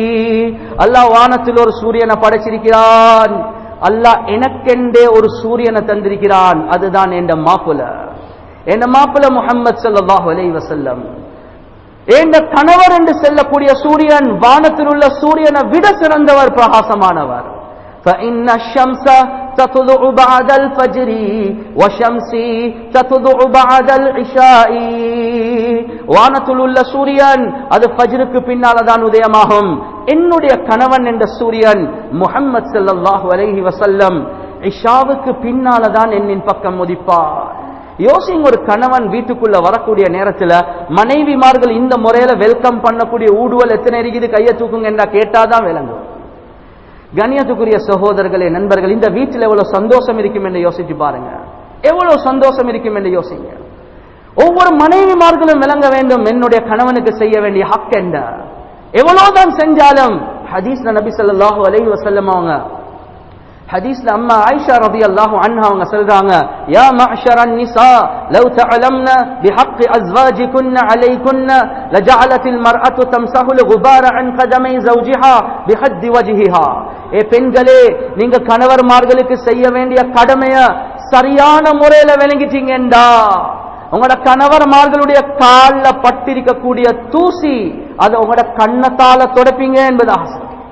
அல்லாஹ் வானத்தில் ஒரு சூரியனை படைச்சிருக்கிறான் அல்லாஹ் எனக்கெண்டே ஒரு சூரியனை தந்திருக்கிறான் அதுதான் என்ற மாப்புல என் மாப்பிள முகம்மது சல்லாஹு அலை வசல்லம் என்ற கணவர் என்று செல்லக்கூடிய சூரியன் வானத்தில் உள்ள சூரியனை விட சிறந்தவர் பிரகாசமானவர் فإن الشمس تطلع بعد الفجر وشمسي تطلع بعد العشاء வானத்தில் உள்ள சூரியன் அது ஃபஜ்ருக்கு பின்னால தான் உதயமாகும் என்னுடைய கணவன் என்ற சூரியன் முஹம்மது ஸல்லல்லாஹு அலைஹி வஸல்லம் இஷாவுக்கு பின்னால தான் என்னின் பக்கம் உதிப்பார் யோசிங்க ஒரு கணவன் வீட்டுக்குள்ள வரக்கூடிய நேரத்துல மனைவிமார்கள் இந்த முறையில வெல்கம் பண்ணக்கூடிய ஊடுவல் எத்தனை இருக்குது கையை தூக்குங்க என்றா கேட்டாதான் விளங்கும் கண்ணியத்துக்குரிய சகோதரர்களே நண்பர்கள் இந்த வீட்டில் எவ்வளவு சந்தோஷம் இருக்கும் என்று யோசிச்சு பாருங்க எவ்வளவு சந்தோஷம் இருக்கும் என்று யோசிங்க ஒவ்வொரு மனைவிமார்களும் விளங்க வேண்டும் என்னுடைய கணவனுக்கு செய்ய வேண்டிய ஹக் என்ன எவ்வளவுதான் செஞ்சாலும் ஹதீஸ்ல நபி ஸல்லல்லாஹு அலைஹி வஸல்லம் அவங்க ஹதீஸ்ல அம்மா ஆயிஷா ரலியல்லாஹு அன்ஹா அவங்க சொல்றாங்க யா மஅஷரன் நிசா லவ் தஅலம்ன பிஹக் அஸ்வாஜிகுன்ன அலைகுன்ன லஜஅலத்தில் மர்அத்து தம்சஹு الغبار عن قدمي زوجها بحد وجهها ஏ பெண்களே நீங்க கணவர்மார்களுக்கு செய்ய வேண்டிய கடமைய சரியான முறையில விளங்கிட்டீங்கடா உங்களோட கணவர்மார்களுடைய கால்ல பட்டிருக்கக்கூடிய தூசி அதை உங்களோட கண்ணத்தால தொடப்பீங்க என்பதாக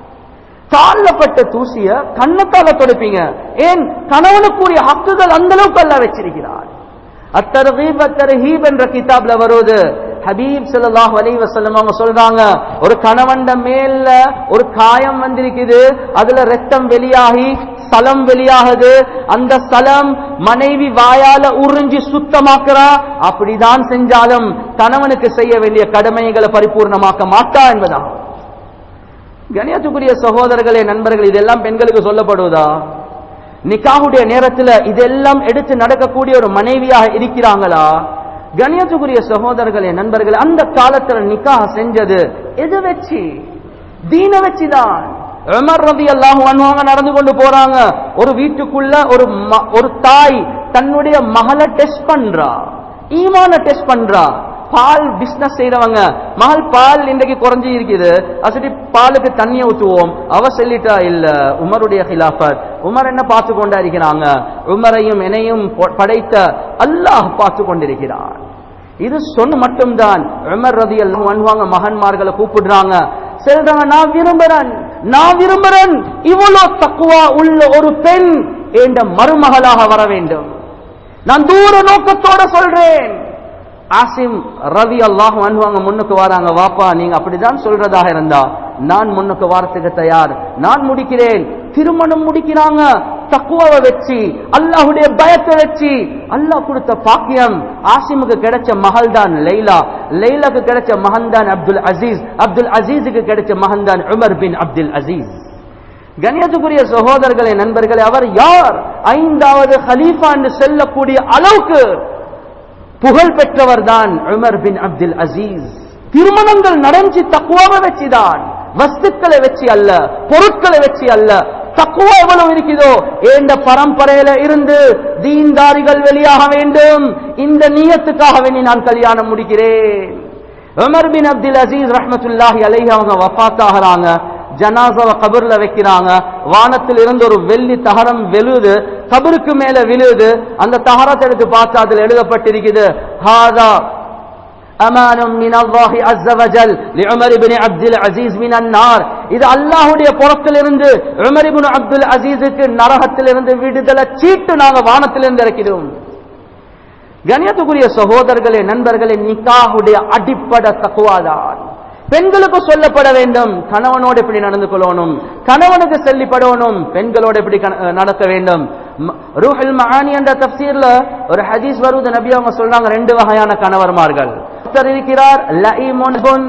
கால்ல பட்ட தூசிய கண்ணத்தால தொடுப்பீங்க ஏன் கணவனுக்குரிய ஹக்குகள் அந்த அளவுக்கு அல்ல வச்சிருக்கிறார் அத்தர்ஹீப் அத்தர்ஹீப் என்ற கிதாப்ல வருவது ஹபீப் ஸல்லல்லாஹு அலைஹி வஸல்லம் அவங்க சொல்றாங்க ஒரு கணவன்ட மேல்ல ஒரு காயம் வந்திருக்குது அதுல ரத்தம் வெளியாகி சலம் வெளியாகுது அந்த சலம் மனைவி வாயால உறிஞ்சி சுத்தமாக்குறா அப்படிதான் செஞ்சாலும் கணவனுக்கு செய்ய வேண்டிய கடமைகளை பரிபூர்ணமாக்க மாட்டா என்பதாகும் கணியத்துக்குரிய சகோதரர்களே நண்பர்கள் இதெல்லாம் பெண்களுக்கு சொல்லப்படுவதா நிக்காவுடைய நேரத்தில் இதெல்லாம் எடுத்து நடக்கக்கூடிய ஒரு மனைவியாக இருக்கிறாங்களா கணியத்துக்குரிய சகோதரர்களே நண்பர்கள் அந்த காலத்துல நிக்காக செஞ்சது எது வச்சு தீன வச்சுதான் உமர் ரதி அல்லாஹு அன்வாங்க நடந்து கொண்டு போறாங்க ஒரு வீட்டுக்குள்ள ஒரு ஒரு தாய் தன்னுடைய மகளை டெஸ்ட் பண்றா ஈமான டெஸ்ட் பண்றா பால் பிசினஸ் செய்யறவங்க மகள் பால் இன்றைக்கு குறைஞ்சி இருக்குது அசடி பாலுக்கு தண்ணியை ஊற்றுவோம் அவ சொல்லிட்டா இல்ல உமருடைய ஹிலாஃபத் உமர் என்ன பார்த்து கொண்டா இருக்கிறாங்க உமரையும் என்னையும் படைத்த அல்லாஹ் பார்த்து கொண்டிருக்கிறார் இது சொன்ன மட்டும்தான் உமர் ரதி எல்லாம் வன்வாங்க மகன்மார்களை கூப்பிடுறாங்க சொல்றாங்க நான் விரும்புறேன் நான் விரும்புறேன் இவ்வளவு தக்குவா உள்ள ஒரு பெண் என்ற மருமகளாக வர வேண்டும் நான் தூர நோக்கத்தோட சொல்றேன் ஆசிம் ரவி அல்லாஹ் அனுவாங்க முன்னுக்கு வராங்க வாப்பா நீங்க அப்படிதான் சொல்றதாக இருந்தா நான் முன்னுக்கு வாரத்துக்கு தயார் நான் முடிக்கிறேன் திருமணம் முடிக்கிறாங்க தக்குவாவை வச்சு அல்லாஹுடைய பயத்தை வச்சு அல்லாஹ் கொடுத்த பாக்கியம் ஆசிமுக்கு கிடைச்ச மகள் தான் லைலா லைலாக்கு கிடைச்ச மகன் தான் அப்துல் அசீஸ் அப்துல் அசீஸுக்கு கிடைச்ச மகன் தான் உமர் பின் அப்துல் அசீஸ் கணியத்துக்குரிய சகோதரர்களே நண்பர்களே அவர் யார் ஐந்தாவது ஹலீஃபா என்று சொல்லக்கூடிய அளவுக்கு புகழ் பெற்றவர் தான் உமர் பின் அப்துல் அசீஸ் திருமணங்கள் நடந்து தக்குவாவை வச்சுதான் வஸ்துக்களை வச்சு அல்ல பொருட்களை வச்சு அல்ல தக்குவா எவ்வளவு இருக்குதோ ஏண்ட பரம்பரையில இருந்து தீன்தாரிகள் வெளியாக வேண்டும் இந்த நீயத்துக்காக வேண்டி நான் கல்யாணம் முடிக்கிறேன் உமர் பின் அப்துல் அசீஸ் ரஹமத்துல்லாஹி அலைஹி அவங்க வஃபாத்தாகிறாங்க ஜனாசாவை கபர்ல வைக்கிறாங்க வானத்தில் இருந்து ஒரு வெள்ளி தகரம் விழுது கபருக்கு மேல விழுது அந்த தகரத்தை எடுத்து பார்த்தா அதில் எழுதப்பட்டிருக்குது ஹாதா أمان من الله عز وجل لعمر بن عبد العزيز من النار இது அல்லாஹ்வுடைய புறத்திலிருந்து உமர் இப்னு அப்துல் அசீஸுக்கு நரகத்திலிருந்து விடுதலை சீட்டு நாங்க வானத்திலிருந்து இறக்கிறோம் கணியத்துக்குரிய சகோதரர்களே நண்பர்களே நிக்காஹுடைய அடிப்படை தக்குவாதான் பெண்களுக்கு சொல்லப்பட வேண்டும் கணவனோடு எப்படி நடந்து கொள்ளணும் கணவனுக்கு செல்லிப்படணும் பெண்களோடு எப்படி கண- நடக்க வேண்டும் ம- ரூஹுல் மஆனி என்ற தப்சீர்ல ஒரு ஹதீஸ் வருவது நபி அவங்க சொல்றாங்க ரெண்டு வகையான கணவர்மார்கள் ஒருத்தர் இருக்கிறார் லஈமுன் புன்,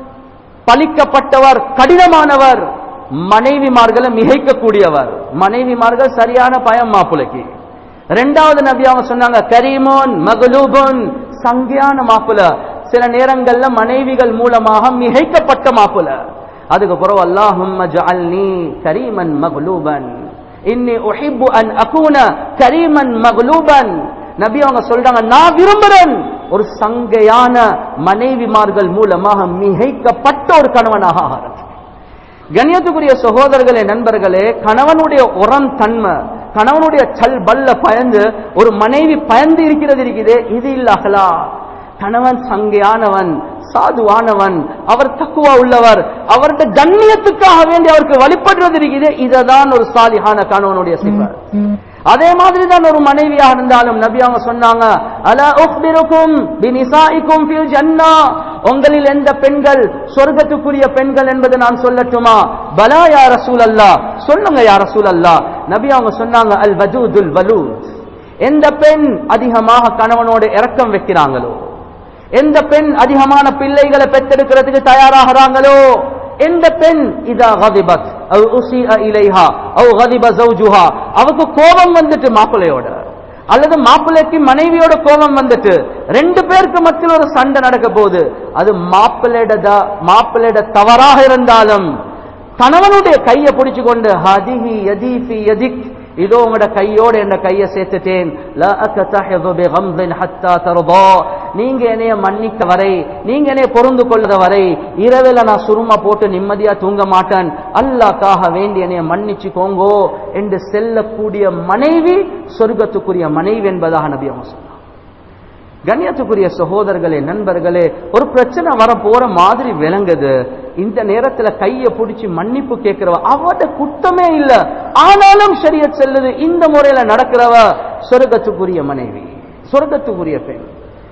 பலிக்கப்பட்டவர் கடினமானவர் மனைவிமார்களை மிகைக்கக்கூடியவர் மனைவிமார்கள் சரியான பயம் மாப்பிளைக்கு ரெண்டாவது நபி அவங்க சொன்னாங்க கரீமோன் மகளூபுன் சங்கியான மாப்பிள சில நேரங்கள்ல மனைவிகள் மூலமாக மிகைக்கப்பட்ட மாப்பிள அதுக்கு பிறகு அல்லாஹும்ம ஜஅல்னி கரீமன் மகளூபன் இன்னி உஹிப்பு அன் அகூன கரீமன் மகளூபன் நபி அவங்க சொல்றாங்க நான் விரும்புறேன் ஒரு சங்கையான மனைவிமார்கள் மூலமாக மிகைக்கப்பட்ட ஒரு கணவனாக ஆகிறது கண்ணியத்துக்குரிய சகோதரர்களே நண்பர்களே கணவனுடைய உரம் தன்மை கணவனுடைய சல் பல்ல பயந்து ஒரு மனைவி பயந்து இருக்கிறது இருக்குதே இது இல்லகலா கணவன் சங்கையானவன் சாதுவானவன் அவர் தக்குவா உள்ளவர் அவருடைய கண்ணியத்துக்காக வேண்டி அவருக்கு வழிபடுறது இருக்குதே இததான் ஒரு சாலிஹான கணவனுடைய சிஃபர் அதே மாதிரி தான் ஒரு மனைவியாக இருந்தாலும் நபி அவங்க சொன்னாங்க அலா உக்பிருக்கும் பினிசாயிக்கும் ஃபில் ஜன்னா உங்களில் எந்த பெண்கள் சொர்க்கத்துக்குரிய பெண்கள் என்பது நான் சொல்லட்டுமா பலா யா ரசூல் அல்லா சொல்லுங்க யா ரசூல் அல்லா நபி அவங்க சொன்னாங்க அல் வஜூதுல் வலூத் எந்த பெண் அதிகமாக கணவனோடு இரக்கம் வைக்கிறாங்களோ எந்த பெண் அதிகமான பிள்ளைகளை பெற்றெடுக்கிறதுக்கு தயாராகிறாங்களோ எந்த பெண் இதா கதிபத் அவ் உசிஅ இலைஹா அவ் கதிப ஜௌஜுஹா அவக்கு கோபம் வந்துட்டு மாப்பிள்ளையோட அல்லது மாப்பிள்ளைக்கு மனைவியோட கோபம் வந்துட்டு ரெண்டு பேருக்கு மத்தியில் ஒரு சண்டை நடக்க போகுது அது மாப்பிள்ளைட மாப்பிள்ளைட தவறாக இருந்தாலும் கணவனுடைய கையை பிடிச்சு கொண்டு ஹதிஹி யதீஃபி யதிக் இதோ உங்களோட கையோட என் கையை சேர்த்துட்டேன் லா அக்கதஹிது பிகம்தின் ஹத்தா தர்தா நீங்க என்னைய மன்னிக்க வரை நீங்க என்னைய பொருந்து கொள்ளுற வரை இரவில் நான் சுருமா போட்டு நிம்மதியா தூங்க மாட்டேன் அல்லாக்காக வேண்டி என்னைய மன்னிச்சுக்கோங்கோ என்று செல்லக்கூடிய மனைவி சொர்க்கத்துக்குரிய மனைவி என்பதாக நபி அவங்க சொன்னார் கண்ணியத்துக்குரிய சகோதரர்களே நண்பர்களே ஒரு பிரச்சனை வர போற மாதிரி விளங்குது இந்த நேரத்துல கைய பிடிச்சி மன்னிப்பு கேட்கிறவ அவட குத்தமே இல்ல ஆனாலும் ஷரியத் செல்லுது இந்த முறையில நடக்கிறவ சொர்க்கத்துக்குரிய மனைவி சொர்க்கத்துக்குரிய பெண்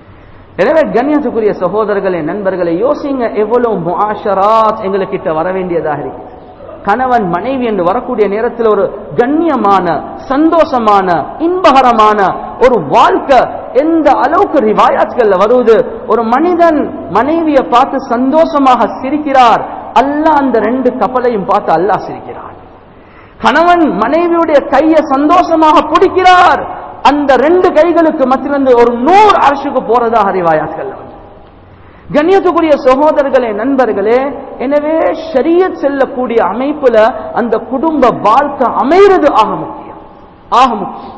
எனவே கண்ணியத்துக்குரிய சகோதரர்களே நண்பர்களே யோசிங்க எவ்வளவு முஆஷராத் எங்களுக்கிட்ட வர வேண்டியதாக இருக்கு கணவன் மனைவி என்று வரக்கூடிய நேரத்தில் ஒரு கண்ணியமான சந்தோஷமான இன்பகரமான ஒரு வாழ்க்கை எந்த அளவுக்கு ரிவாயாத்கள்ல வருவது ஒரு மனிதன் மனைவியை பார்த்து சந்தோஷமாக சிரிக்கிறார் அல்லாஹ் அந்த ரெண்டு கப்பலையும் பார்த்து அல்லாஹ் சிரிக்கிறார் கணவன் மனைவியுடைய கையை சந்தோஷமாக பிடிக்கிறார் அந்த ரெண்டு கைகளுக்கு மத்தியிலிருந்து ஒரு நூறு அரசுக்கு போறதாக ரிவாயாத்கள் வந்து கண்ணியத்துக்குரிய சகோதரர்களே நண்பர்களே எனவே ஷரியத் செல்லக்கூடிய அமைப்புல அந்த குடும்ப வாழ்க்கை அமைகிறது ஆக முக்கியம் ஆக முக்கியம்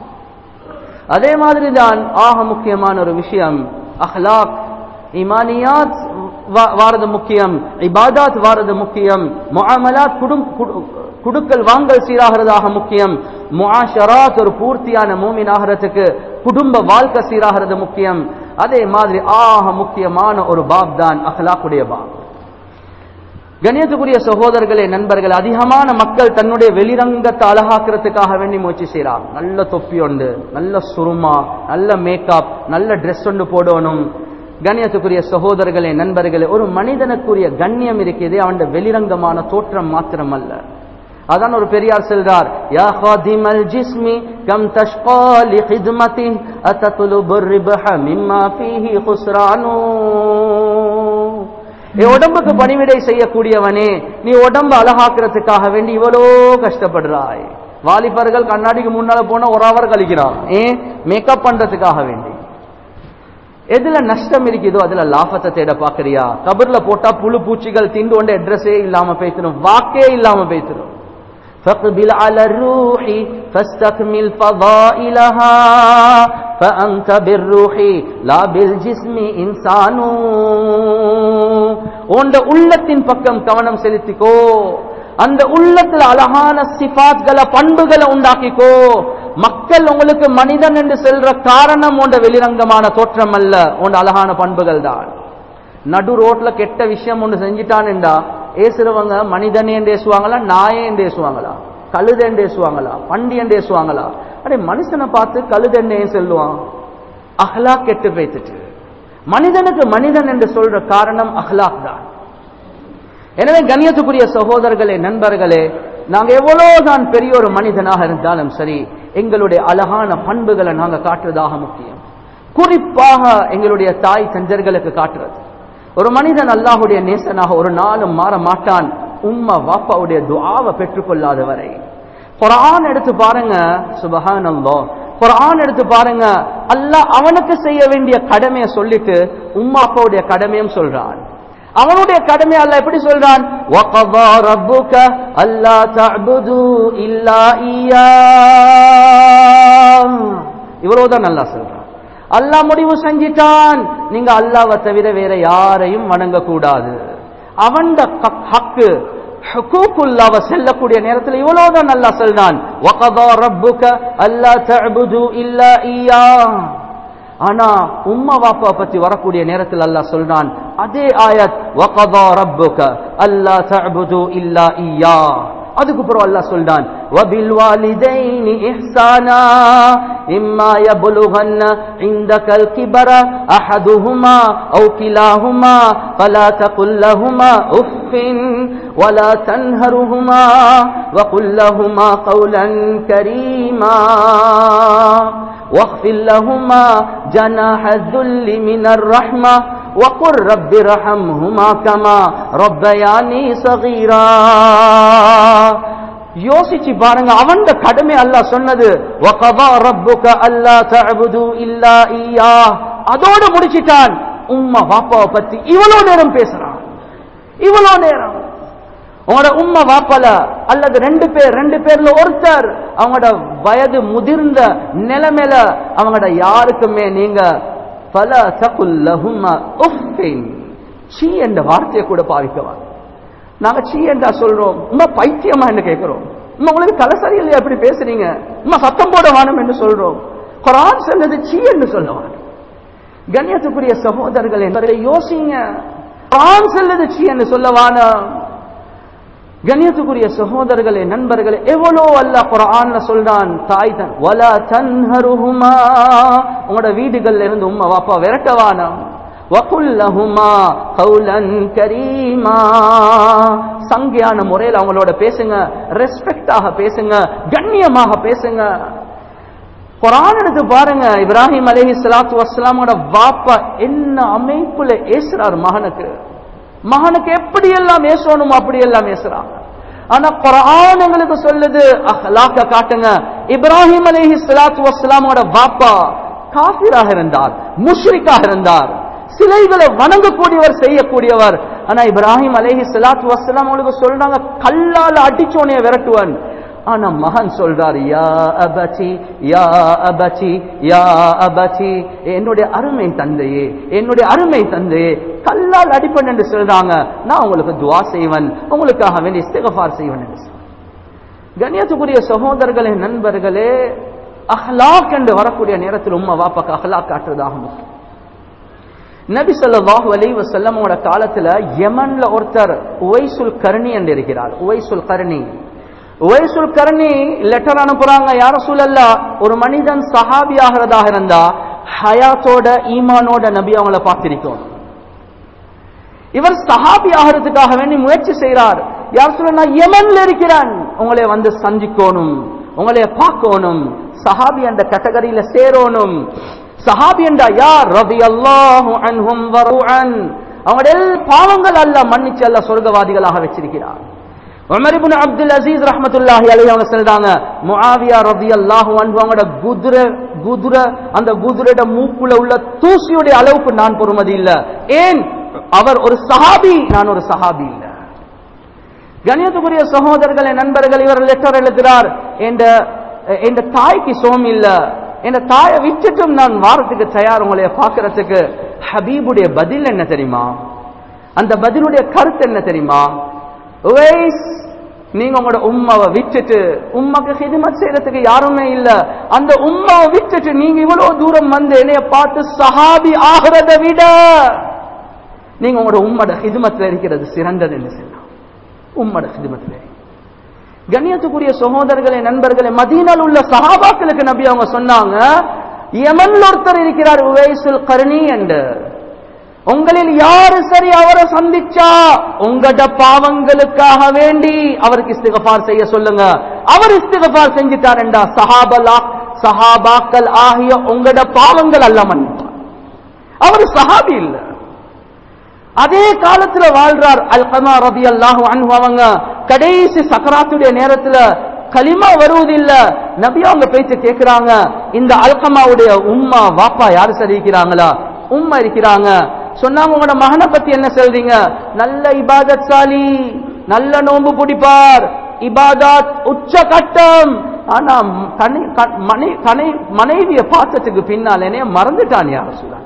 அதே மாதிரி தான் ஆக முக்கியமான ஒரு விஷயம் அஹ்லாக் இமானியாத் வா- வாரது முக்கியம் இபாதாத் வாரது முக்கியம் முஆமலாத் குடும் குடு- குடுக்கல் வாங்கல் சீராகிறதாக முக்கியம் முஆஷராத் ஒரு பூர்த்தியான மூமின் ஆகிறதுக்கு குடும்ப வாழ்க்கை சீராகிறது முக்கியம் அதே மாதிரி ஆக முக்கியமான ஒரு பாப் தான் அஹ்லாக்குடைய பாப் கணியத்துக்குரிய சகோதரர்களே நண்பர்கள் அதிகமான மக்கள் தன்னுடைய வெளிரங்கத்தை அழகாக்குறதுக்காக வேண்டி முயற்சி செய்றாங்க நல்ல தொப்பி உண்டு நல்ல சுருமா நல்ல மேக்கப் நல்ல Dress ஒன்று போடணும் கண்ணியத்துக்குரிய சகோதரர்களே நண்பர்களே ஒரு மனிதனுக்குரிய கண்ணியம் இருக்குது அவன் வெளிரங்கமான தோற்றம் மாத்திரம் அல்ல அதான் ஒரு பெரியார் செல்றார் யா ஹாதிமல் ஜிஸ்மி கம் தஷ்கா லி ஹித்மதி அத்தத்லுபு ரிபஹ மிம்மா ஃபீஹி குஸ்ரானு என் உடம்புக்கு பணிவிடை செய்யக்கூடியவனே நீ உடம்பு அழகாக்குறதுக்காக வேண்டி இவ்வளோ கஷ்டப்படுறாய் வாலிபர்கள் கண்ணாடிக்கு முன்னால போனா ஒரு அவர் கழிக்கிறான் ஏன் மேக்கப் பண்றதுக்காக வேண்டி எதுல நஷ்டம் இருக்குதோ அதுல லாபத்தை தேட பாக்குறியா கபர்ல போட்டா புழு பூச்சிகள் திண்டு கொண்டு அட்ரஸே இல்லாம பேசணும் வாக்கே இல்லாம பேசணும் فاقبل على الروح فاستكمل فضائلها فأنت بالروح لا بالجسم إنسان உண்ட உள்ளத்தின் பக்கம் கவனம் செலுத்திக்கோ அந்த உள்ளத்துல அழகான சிபாத்களை பண்புகளை உண்டாக்கிக்கோ மக்கள் உங்களுக்கு மனிதன் என்று செல்ற காரணம் உண்ட வெளிரங்கமான தோற்றம் அல்ல உண்ட அழகான பண்புகள் தான் நடு ரோட்ல கெட்ட விஷயம் ஒன்று செஞ்சிட்டான்டா ஏசுறவங்க மனிதனே ஏசுவாங்களா நாயே ஏசுவாங்களா கழுதை ஏசுவாங்களா பண்டி ஏசுவாங்களா அடே மனுஷனை பார்த்து கழுதென்னே சொல்லுவான் அஹ்லாக் கெட்டு பேத்துட்டு மனிதனுக்கு மனிதன் என்று சொல்ற காரணம் அஹ்லாக் தான் எனவே கண்ணியத்துக்குரிய சகோதரர்களே நண்பர்களே நாங்க எவ்வளவுதான் பெரிய ஒரு மனிதனாக இருந்தாலும் சரி எங்களுடைய அழகான பண்புகளை நாங்க காட்டுறதாக முக்கியம் குறிப்பாக எங்களுடைய தாய் தஞ்சர்களுக்கு காட்டுறது ஒரு மனிதன் அல்லாஹுடைய நேசனாக ஒரு நாளும் மாற மாட்டான் உம்மா வாப்பாவுடைய துஆவை பெற்றுக்கொள்ளாத வரை குரான் எடுத்து பாருங்க சுபஹான் அல்லோ குரான் எடுத்து பாருங்க அல்லாஹ் அவனுக்கு செய்ய வேண்டிய கடமையை சொல்லிட்டு உம்மா அப்பாவுடைய கடமையும் சொல்றான் அவனுடைய கடமை அல்ல எப்படி சொல்றான் وَقَضَى رَبُّكَ أَلَّا تَعْبُدُوا إِلَّا إِيَّاهُ இவ்வளவுதான் நல்லா சொல்றான் அல்லாஹ் முடிவு செஞ்சிட்டான் நீங்க அல்லாவை தவிர வேற யாரையும் வணங்க கூடாது அவன் ஹக்கு ஹுக்கூக்குல்லாவ செல்லக்கூடிய நேரத்தில் இவ்வளவுதான் நல்லா சொல்றான் وَقَضَى رَبُّكَ أَلَّا تَعْبُدُوا إِلَّا إِيَّاهُ ஆனா உம்மா வாப்பா பத்தி வரக்கூடிய நேரத்தில் அல்லாஹ் சொல்றான் அதே ஆயத் வகதா ரப்புக அல்லா தஅபுது இல்லா இய்யா அதுக்கு அப்புறம் அல்லாஹ் சொல்றான் வபில் வாலிதைனி இஹ்சானா இம்மா யபுலுகன்ன இந்தகல் கிபர அஹதுஹுமா அவு கிலாஹுமா فلا تقل لهما اف ولا تنهرهما وقل لهما قولا كريما واخفض لهما جناح الذل من الرحمة وقل رب ارحمهما كما ربياني صغيرا யோசிச்சு பாருங்க அவன் கடமை அல்லாஹ் சொன்னது வகதா ரப்புக அல்லா தஅபுது இல்லா ஈயா அதோட முடிச்சிட்டான் உம்மா பாப்பாவை பத்தி இவ்வளவு நேரம் பேசுறான் இவ்வளவு நேரம் உங்களோட உம்மா வாப்பல அல்லது ரெண்டு பேர் ரெண்டு பேர்ல ஒருத்தர் அவங்களோட வயது முதிர்ந்த நிலைமையில அவங்களோட யாருக்குமே நீங்க பல சகுல்லஹுமா உஃபின் சீ என்ற வார்த்தையை கூட பாவிக்கவாங்க நாங்க சீ என்றா சொல்றோம் உமா பைத்தியமா என்று கேட்கிறோம் உமா உங்களுக்கு தலை சரியில்லையா எப்படி பேசுறீங்க உமா சத்தம் போட வானம் என்று சொல்றோம் குரான் சொன்னது சீ என்று சொல்லுவாங்க கண்ணியத்துக்குரிய சகோதரர்கள் என்பதை யோசிங்க குரான் சொல்லுது சீ என்று சொல்லவான கண்ணியத்துக்குரிய சகோதரர்களே நண்பர்களே எவ்வளோ அல்ல குரான்ல சொல்றான் தாய் தன் வல தன்ஹருஹுமா உங்களோட வீடுகள்ல இருந்து உம்மா வாப்பா விரட்டவானம் வகுல்லஹுமா கௌலன் கரீமா சங்கியான முறையில் அவங்களோட பேசுங்க ரெஸ்பெக்டாக பேசுங்க கண்ணியமாக பேசுங்க குரான் எடுத்து பாருங்க இப்ராஹிம் அலஹி சலாத்து வஸ்லாமோட வாப்பா என்ன அமைப்புல ஏசுறார் மகனுக்கு மகனுக்கு எப்படி எல்லாம் ஏசணுமோ அப்படி எல்லாம் ஏசுறாங்க ஆனா குரான் எங்களுக்கு சொல்லுது அஹ்லாக்க காட்டுங்க இப்ராஹிம் அலைஹி ஸலாத்து வஸ்ஸலாமோட பாப்பா காஃபிராக இருந்தார் முஷ்ரிக்காக இருந்தார் சிலைகளை வணங்கக்கூடியவர் செய்யக்கூடியவர் ஆனா இப்ராஹிம் அலைஹி ஸலாத்து வஸ்ஸலாம் அவங்களுக்கு சொல்றாங்க கல்லால அடிச்சோனே விரட்டுவன் ஆனா மகன் சொல்றார் யா அபச்சி யா அபச்சி யா அபச்சி என்னுடைய அருமை தந்தையே என்னுடைய அருமை தந்தையே கல்லால் அடிப்பன் என்று சொல்றாங்க நான் உங்களுக்கு துவா செய்வன் உங்களுக்காக வேண்டி இஸ்திகஃபார் செய்வன் என்று கண்ணியத்துக்குரிய சகோதரர்களே நண்பர்களே அஹ்லாக் என்று வரக்கூடிய நேரத்தில் உம்மா வாப்பாக்கு அஹ்லாக் காட்டுறதாக முக்கியம் நபி ஸல்லல்லாஹு அலைஹி வஸல்லமோட காலத்துல யமன்ல ஒருத்தர் உவைசுல் கர்ணி என்று இருக்கிறார் உவைசுல் கர்ணி உவைசுல் கர்ணி லெட்டர் அனுப்புறாங்க யார சூழல்லா ஒரு மனிதன் சஹாபி ஆகிறதாக இருந்தா ஹயாத்தோட ஈமானோட நபி அவங்கள பார்த்திருக்கோம் இவர் சஹாபி ஆகிறதுக்காக வேண்டி முயற்சி செய்கிறார் யார் சொல்ல நான் யமன்ல இருக்கிறான் உங்களை வந்து சந்திக்கணும் உங்களை பார்க்கணும் சஹாபி அந்த கேட்டகரியில சேரணும் சஹாபி என்றா யார் ரவி அல்லாஹு அன்ஹும் வருஅன் அவங்களுடைய எல்லா பாவங்கள் அல்ல மன்னிச்சு அல்ல சொர்க்கவாதிகளாக வச்சிருக்கிறார் உமர் இப்னு அப்துல் அசீஸ் ரஹ்மத்துல்லாஹி அலைஹி அவங்க சொல்றாங்க முஆவியா ரலியல்லாஹு அன்ஹு அவங்களோட குதிரை குதிரை அந்த குதிரையோட மூக்குல உள்ள தூசியுடைய அளவுக்கு நான் பொறுமதி இல்ல ஏன் அவர் ஒரு சஹாபி நான் ஒரு சஹாபி இல்ல கணியத்துக்குரிய சகோதரர்களே நண்பர்கள் இவர் லெட்டர் எழுதுகிறார் என்ற என்ற தாய்க்கு சோம் இல்ல என் தாயை விட்டுட்டும் நான் வாரத்துக்கு தயார் உங்களைய பார்க்கறதுக்கு ஹபீபுடைய பதில் என்ன தெரியுமா அந்த பதிலுடைய கருத்து என்ன தெரியுமா உவைஸ் நீங்க உங்களோட உம்மாவை விட்டுட்டு உம்மாக்கு ஹிதமத் செய்யறதுக்கு யாருமே இல்ல அந்த உம்மாவை விட்டுட்டு நீங்க இவ்வளவு தூரம் வந்து என்னைய பார்த்து சஹாபி ஆகிறத விட நீங்க உங்களோட உம்மோட ஹிதமத்துல இருக்கிறது சிறந்தது என்று சொல்லலாம் உம்மோட ஹிதமத்திலே கண்ணியத்துக்குரிய சகோதரர்களே நண்பர்களே மதீனால் உள்ள சஹாபாக்களுக்கு நபி அவங்க சொன்னாங்க யமன்ல ஒருத்தர் இருக்கிறார் உவைசுல் கர்ணி என்று உங்களில் யாரு சரி அவரை சந்திச்சா உங்கட பாவங்களுக்காக வேண்டி அவருக்கு இஸ்திகபார் செய்ய சொல்லுங்க அவர் இஸ்திகபார் செஞ்சிட்டாருண்டா சஹாபலா சஹாபாக்கள் ஆகிய உங்கட பாவங்கள் அல்ல மன்னிப்பார் அவர் சஹாபி இல்ல அதே காலத்துல வாழ்றார் அல் கமா ரபி அல்லாஹு அன்ஹு அவங்க கடைசி சக்கராத்துடைய நேரத்துல களிமா வருவதில்ல நபி அவங்க பேச்சு கேட்கிறாங்க இந்த அல்கமாவுடைய உம்மா வாப்பா யாரு சரி இருக்கிறாங்களா உம்மா இருக்கிறாங்க சொன்னாங்க உங்களோட மகனை பத்தி என்ன சொல்றீங்க நல்ல இபாதத் சாலி நல்ல நோன்பு பிடிப்பார் இபாதத் உச்ச கட்டம் ஆனா தனி மனை தனை மனைவிய பார்த்ததுக்கு பின்னால் என்னைய மறந்துட்டான் யார சொல்றாங்க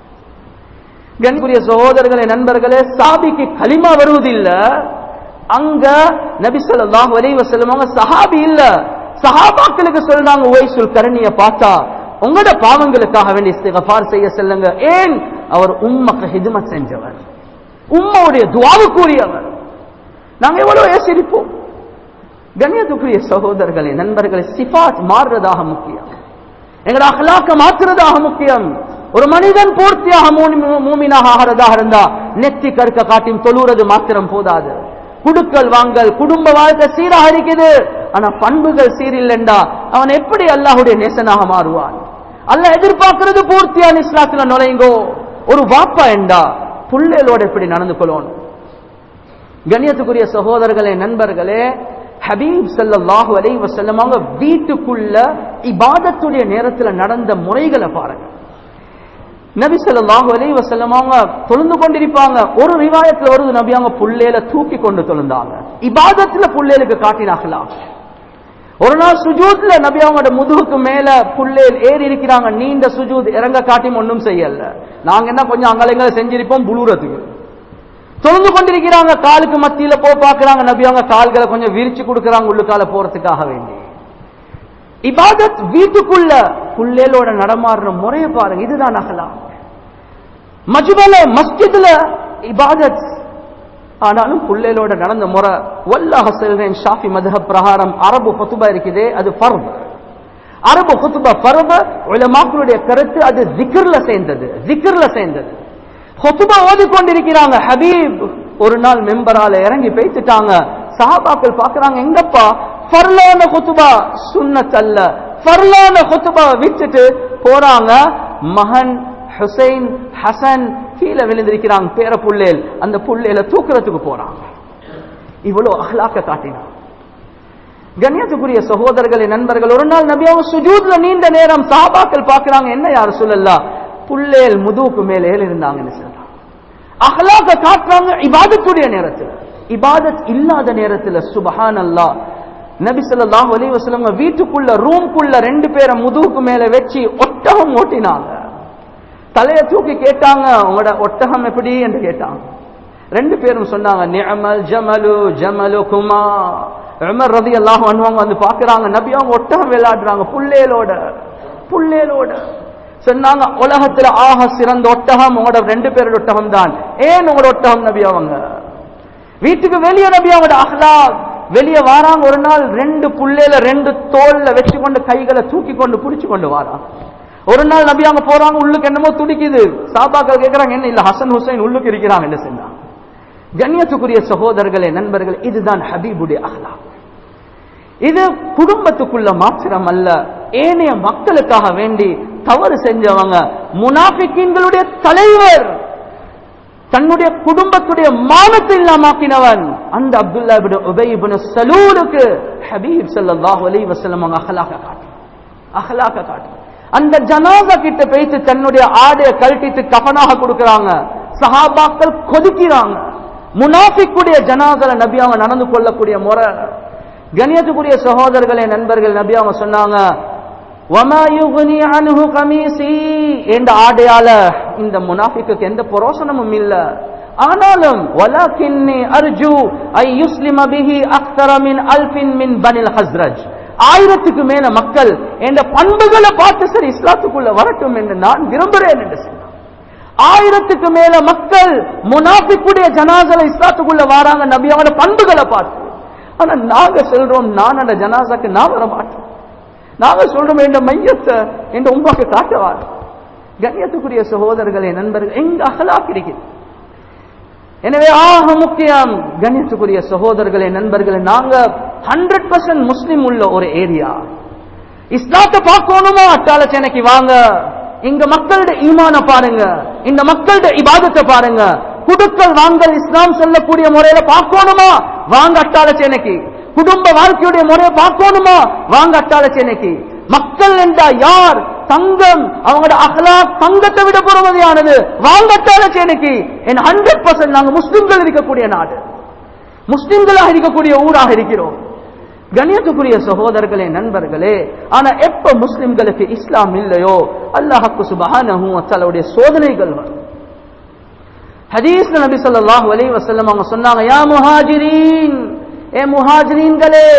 கண்குரிய சகோதரர்களே நண்பர்களே சாபிக்கு களிமா வருவதில்ல அங்க நபி ஸல்லல்லாஹு அலைஹி வஸல்லம் அவங்க சஹாபி இல்ல சஹாபாக்களுக்கு சொல்றாங்க ஒய்சுல் கரணிய பார்த்தா உங்களோட பாவங்களுக்காக வேண்டி இஸ்திகஃபார் செய்ய செல்லுங்க ஏன் அவர் உம்மக்கு ஹிதுமத் செஞ்சவர் உம்மாவுடைய துவாவுக்குரியவர் நாங்க எவ்வளவு ஏசிரிப்போம் கண்ணியத்துக்குரிய சகோதரர்களே நண்பர்களே சிஃபாத் மாறுறதாக முக்கியம் எங்களோட அகலாக்க மாற்றுறதாக முக்கியம் ஒரு மனிதன் பூர்த்தியாக மூமினாக ஆகிறதாக இருந்தா நெத்தி கற்க காட்டியும் தொழுறது மாத்திரம் போதாது குடுக்கல் வாங்கல் குடும்ப வாழ்க்கை சீராக இருக்குது ஆனா பண்புகள் சீரில்லைண்டா அவன் எப்படி அல்லாஹுடைய நேசனாக மாறுவான் அல்லாஹ் எதிர்பார்க்கிறது பூர்த்தியான இஸ்லாத்துல நுழைங்கோ ஒரு வாப்பா என்றா புள்ளைகளோட எப்படி நடந்து கொள்ளணும் கண்ணியத்துக்குரிய சகோதரர்களே நண்பர்களே ஹபீப் ஸல்லல்லாஹு அலைஹி வஸல்லம் அவங்க வீட்டுக்குள்ள இபாதத்துடைய நேரத்துல நடந்த முறைகளை பாருங்க நபி ஸல்லல்லாஹு அலைஹி வஸல்லம் அவங்க தொழுந்து கொண்டிருப்பாங்க ஒரு ரிவாயத்துல வருது நபி அவங்க புள்ளையில தூக்கி கொண்டு தொழுந்தாங்க இபாதத்துல புள்ளைகளுக்கு காட்டினாகலாம் ஒரு நாள் சுஜூத்ல நபி அவங்களோட முதுகுக்கு மேல புள்ளேல் ஏறி இருக்கிறாங்க நீண்ட சுஜூத் இறங்க காட்டியும் ஒன்றும் செய்யல நாங்க என்ன கொஞ்சம் அங்கலங்களை செஞ்சிருப்போம் புழுறதுக்கு தொழுந்து கொண்டிருக்கிறாங்க காலுக்கு மத்தியில போ பாக்குறாங்க நபி அவங்க கால்களை கொஞ்சம் விரிச்சு கொடுக்கறாங்க உள்ளுக்கால போறதுக்காக வேண்டி இபாதத் வீட்டுக்குள்ள புள்ளேலோட நடமாடுற முறையை பாருங்க இதுதான் அகலாம் மஜ்பல மஸ்ஜித்ல இபாதத் ஆனாலும் புள்ளேலோட நடந்த முறை வல்லாஹ செல்றேன் ஷாஃபி மதுஹப் பிரகாரம் அரபு ஹுத்துபா இருக்குதே அது ஃபர்த் அரபு ஹுத்துபா ஃபர்த் உலமாக்களுடைய கருத்து அது ஜிக்ர்ல சேர்ந்தது ஜிக்ர்ல சேர்ந்தது ஹுத்துபா ஓதிக்கொண்டிருக்கிறாங்க ஹபீப் ஒரு நாள் மெம்பரால இறங்கி பேசிட்டாங்க சஹாபாக்கள் பாக்குறாங்க எங்கப்பா ஃபர்லான ஹுத்துபா சுன்னத் அல்ல ஃபர்லான ஹுத்துபா விட்டுட்டு போறாங்க மகன் ஹுசைன் ஹசன் கீழே விழுந்திருக்கிறாங்க பேர புள்ளேல் அந்த புள்ளேல தூக்குறதுக்கு போறாங்க இவ்வளவு அஹ்லாக்க காட்டினான் கண்ணியத்துக்குரிய சகோதரர்களே நண்பர்கள் ஒரு நாள் நபியாவும் சுஜூத்ல நீண்ட நேரம் சாபாக்கள் பாக்குறாங்க என்ன யார் சொல்லலாம் புள்ளேல் முதுகுக்கு மேலே இருந்தாங்கன்னு சொல்றாங்க அஹ்லாக்க காட்டுறாங்க இபாதத்துடைய நேரத்தில் இபாதத் இல்லாத நேரத்தில் சுபஹான் அல்லா நபி ஸல்லல்லாஹு அலைஹி வஸல்லம் வீட்டுக்குள்ள ரூம்குள்ள ரெண்டு பேரை முதுகுக்கு மேல வச்சு ஒட்டகம் ஓட்டினாங்க தலையை தூக்கி கேட்டாங்க உங்களோட ஒட்டகம் எப்படி என்று கேட்டாங்க ரெண்டு பேரும் சொன்னாங்க நிஅமல் ஜமலு ஜமலு குமா உமர் ரதி அல்லாஹ் அனுவாங்க வந்து பாக்குறாங்க நபி அவங்க ஒட்டகம் விளையாடுறாங்க புள்ளேலோட புள்ளேலோட சொன்னாங்க உலகத்துல ஆக சிறந்த ஒட்டகம் உங்களோட ரெண்டு பேரோட ஒட்டகம் தான் ஏன் உங்களோட ஒட்டகம் நபி அவங்க வீட்டுக்கு வெளியே நபி அவங்களோட அஹ்லாக் வெளியே வாராங்க ஒரு நாள் ரெண்டு புள்ளையில ரெண்டு தோல்ல வச்சு கொண்டு கைகளை தூக்கி கொண்டு பிடிச்சு கொண்டு வாராங்க ஒரு நாள் நபி அங்க போறாங்க உள்ளுக்கு என்னமோ துடிக்குது சாபாக்கள் கேட்கறாங்க என்ன இல்ல ஹசன் ஹுசைன் உள்ளுக்கு இருக்கிறாங்க என்ன செஞ்சாங்க கண்ணியத்துக்குரிய சகோதரர்களே நண்பர்கள் இதுதான் ஹபீபுடைய அஹ்லா இது குடும்பத்துக்குள்ள மாத்திரம் அல்ல ஏனைய மக்களுக்காக வேண்டி தவறு செஞ்சவங்க முனாபிக்கின்களுடைய தலைவர் தன்னுடைய குடும்பத்துடைய மானத்தை இல்லாமாக்கினவன் அந்த அப்துல்லா இப்னு உபை இப்னு சலூலுக்கு ஹபீப் ஸல்லல்லாஹு அலைஹி வஸல்லம் அவங்க அஹ்லாக காட்டு அஹ்லாக காட்டு அந்த ஜனாசா கிட்ட பேசி தன்னுடைய ஆடைய கழட்டிட்டு கஃனாக கொடுக்கறாங்க சஹாபாக்கள் கொதிக்கிறாங்க முனாஃபிக்குடைய ஜனாசல நபி அவங்க நடந்து கொள்ளக்கூடிய முறை கணியத்துக்குரிய சகோதரர்களே நண்பர்கள் நபி அவங்க சொன்னாங்க وَمَا يُغْنِي عَنْهُ قَمِيصِي என்ற ஆடையால இந்த முனாஃபிக்கு எந்த புரோசனமும் இல்ல ஆனாலும் وَلَكِنِّي أَرْجُو أَن يُسْلِمَ بِهِ أَكْثَرَ مِنْ أَلْفٍ مِنْ بَنِي الْخَزْرَج் ஆயிரத்துக்கு மேல மக்கள் என்ற பண்புகளை பார்த்து சரி இஸ்லாத்துக்குள்ள வரட்டும் என்று நான் விரும்புகிறேன் என்று சொன்னார் ஆயிரத்துக்கு மேல மக்கள் முனாஃபிக்குடைய ஜனாசல இஸ்லாத்துக்குள்ள வராங்க நபியோட பண்புகளை பார்த்து ஆனா நாங்க சொல்றோம் நான் அந்த ஜனாசாக்கு நான் வர மாட்டோம் நாங்க சொல்றோம் என்ற மையத்தை என்ற உமாக்கு காட்டவார் கண்ணியத்துக்குரிய சகோதரர்களே நண்பர்கள் எங்க அகலா கிடைக்குது எனவே ஆக முக்கியம் கண்ணியத்துக்குரிய சகோதரர்களே நண்பர்களே நாங்க ஹண்ட்ரட் பர்சன்ட் முஸ்லிம் உள்ள ஒரு ஏரியா இஸ்லாத்தை பார்க்கணுமா அட்டால சென்னைக்கு வாங்க இங்க மக்களோட ஈமான பாருங்க இந்த மக்களோட இபாதத்தை பாருங்க குடுக்கல் வாங்கல் இஸ்லாம் சொல்லக்கூடிய முறையில பார்க்கணுமா வாங்க அட்டால சென்னைக்கு குடும்ப வாழ்க்கையுடைய முறையை பார்க்கணுமா வாங்க அட்டால சென்னைக்கு மக்கள் என்றா யார் தங்கம் அவங்களோட அகலா தங்கத்தை விட பொறுமதியானது வாங்க அட்டால சென்னைக்கு என் ஹண்ட்ரட் பர்சன்ட் நாங்க முஸ்லிம்கள் இருக்கக்கூடிய நாடு முஸ்லிம்களாக இருக்கக்கூடிய ஊராக இருக்கிறோம் கணியத்துக்குரிய சகோதரர்களே நண்பர்களே ஆனா எப்ப முஸ்லிம்களுக்கு இஸ்லாம் இல்லையோ அல்லாஹுக்கு சுபஹானஹு தன்னுடைய சோதனைகள் வரும் ஹதீஸ்ல நபி ஸல்லல்லாஹு அலைஹி வஸல்லம் அவங்க சொன்னாங்க யா முஹாஜிரீன் ஏ முஹாஜிரீன்களே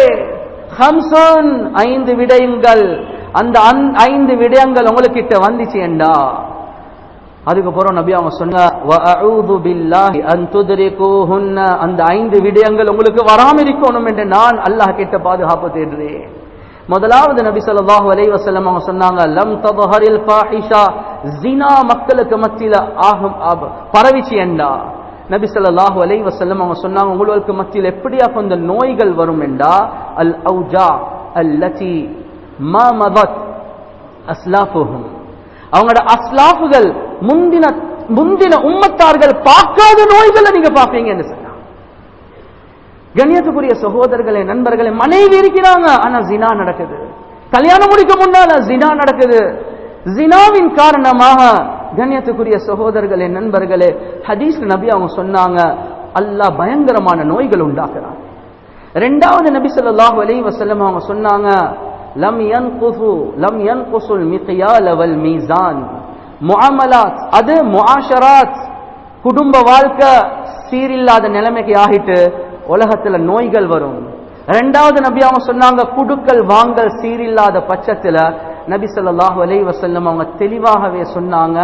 ஹம்சுன் ஐந்து விடயங்கள் அந்த அந்- ஐந்து விடயங்கள் உங்களுக்கிட்ட வந்துச்சேண்டா அதுக்கப்புறம் நபி அவங்க சொன்ன "வஅஊது பில்லாஹி அன் துத்ரிகூஹுன்ன." அந்த ஐந்து விடயங்கள் உங்களுக்கு வராம இருக்கணும் என்று நான் அல்லாஹ் கிட்ட பாதுகாப்பு தேடுறேன் முதலாவது நபி ஸல்லல்லாஹு அலைஹி வஸல்லம் அவங்க சொன்னாங்க லம் தظهرில் ஃபாஹிஷா ஜினா மக்களுக்கு மத்தியில ஆகும் ஆப- பரவிச்சு என்றா நபி ஸல்லல்லாஹு அலைஹி வஸல்லம் அவங்க சொன்னாங்க உங்களுக்கு மத்தியில் எப்படியா அந்த நோய்கள் வரும் என்றா அல் ஔஜா அல்லதி மா மதத் அஸ்லாஃபுஹும் அவங்களோட அஸ்லாஃபுகள் முந்தின முந்தின உம்மத்தார்கள் பார்க்காத நோய்களை நீங்க பார்ப்பீங்கன்னு சொன்னாங்க கண்ணியத்துக்குரிய சகோதரர்களே நண்பர்களே மனைவி இருக்கிறாங்க ஆனா ஜினா நடக்குது கல்யாணம் முடிக்க முன்னால ஜினா நடக்குது ஜினாவின் காரணமாக கண்ணியத்துக்குரிய சகோதரர்களே நண்பர்களே ஹதீஸ் நபி அவங்க சொன்னாங்க அல்லாஹ் பயங்கரமான நோய்கள் உண்டாக்குறான் ரெண்டாவது நபி ஸல்லல்லாஹு அலைஹி வஸல்லம் அவங்க சொன்னாங்க லம் யன்குசு லம் யன்குசுல் மிக்யால வல் மீசான் முஆமலாத் அது முஆஷராத் குடும்ப வாழ்க்கை சீரில்லாத நிலைமைக்கு ஆகிட்டு உலகத்துல நோய்கள் வரும் ரெண்டாவது நபி அவங்க சொன்னாங்க குடுக்கல் வாங்கல் சீரில்லாத பட்சத்துல நபி ஸல்லல்லாஹு அலைஹி வஸல்லம் அவங்க தெளிவாகவே சொன்னாங்க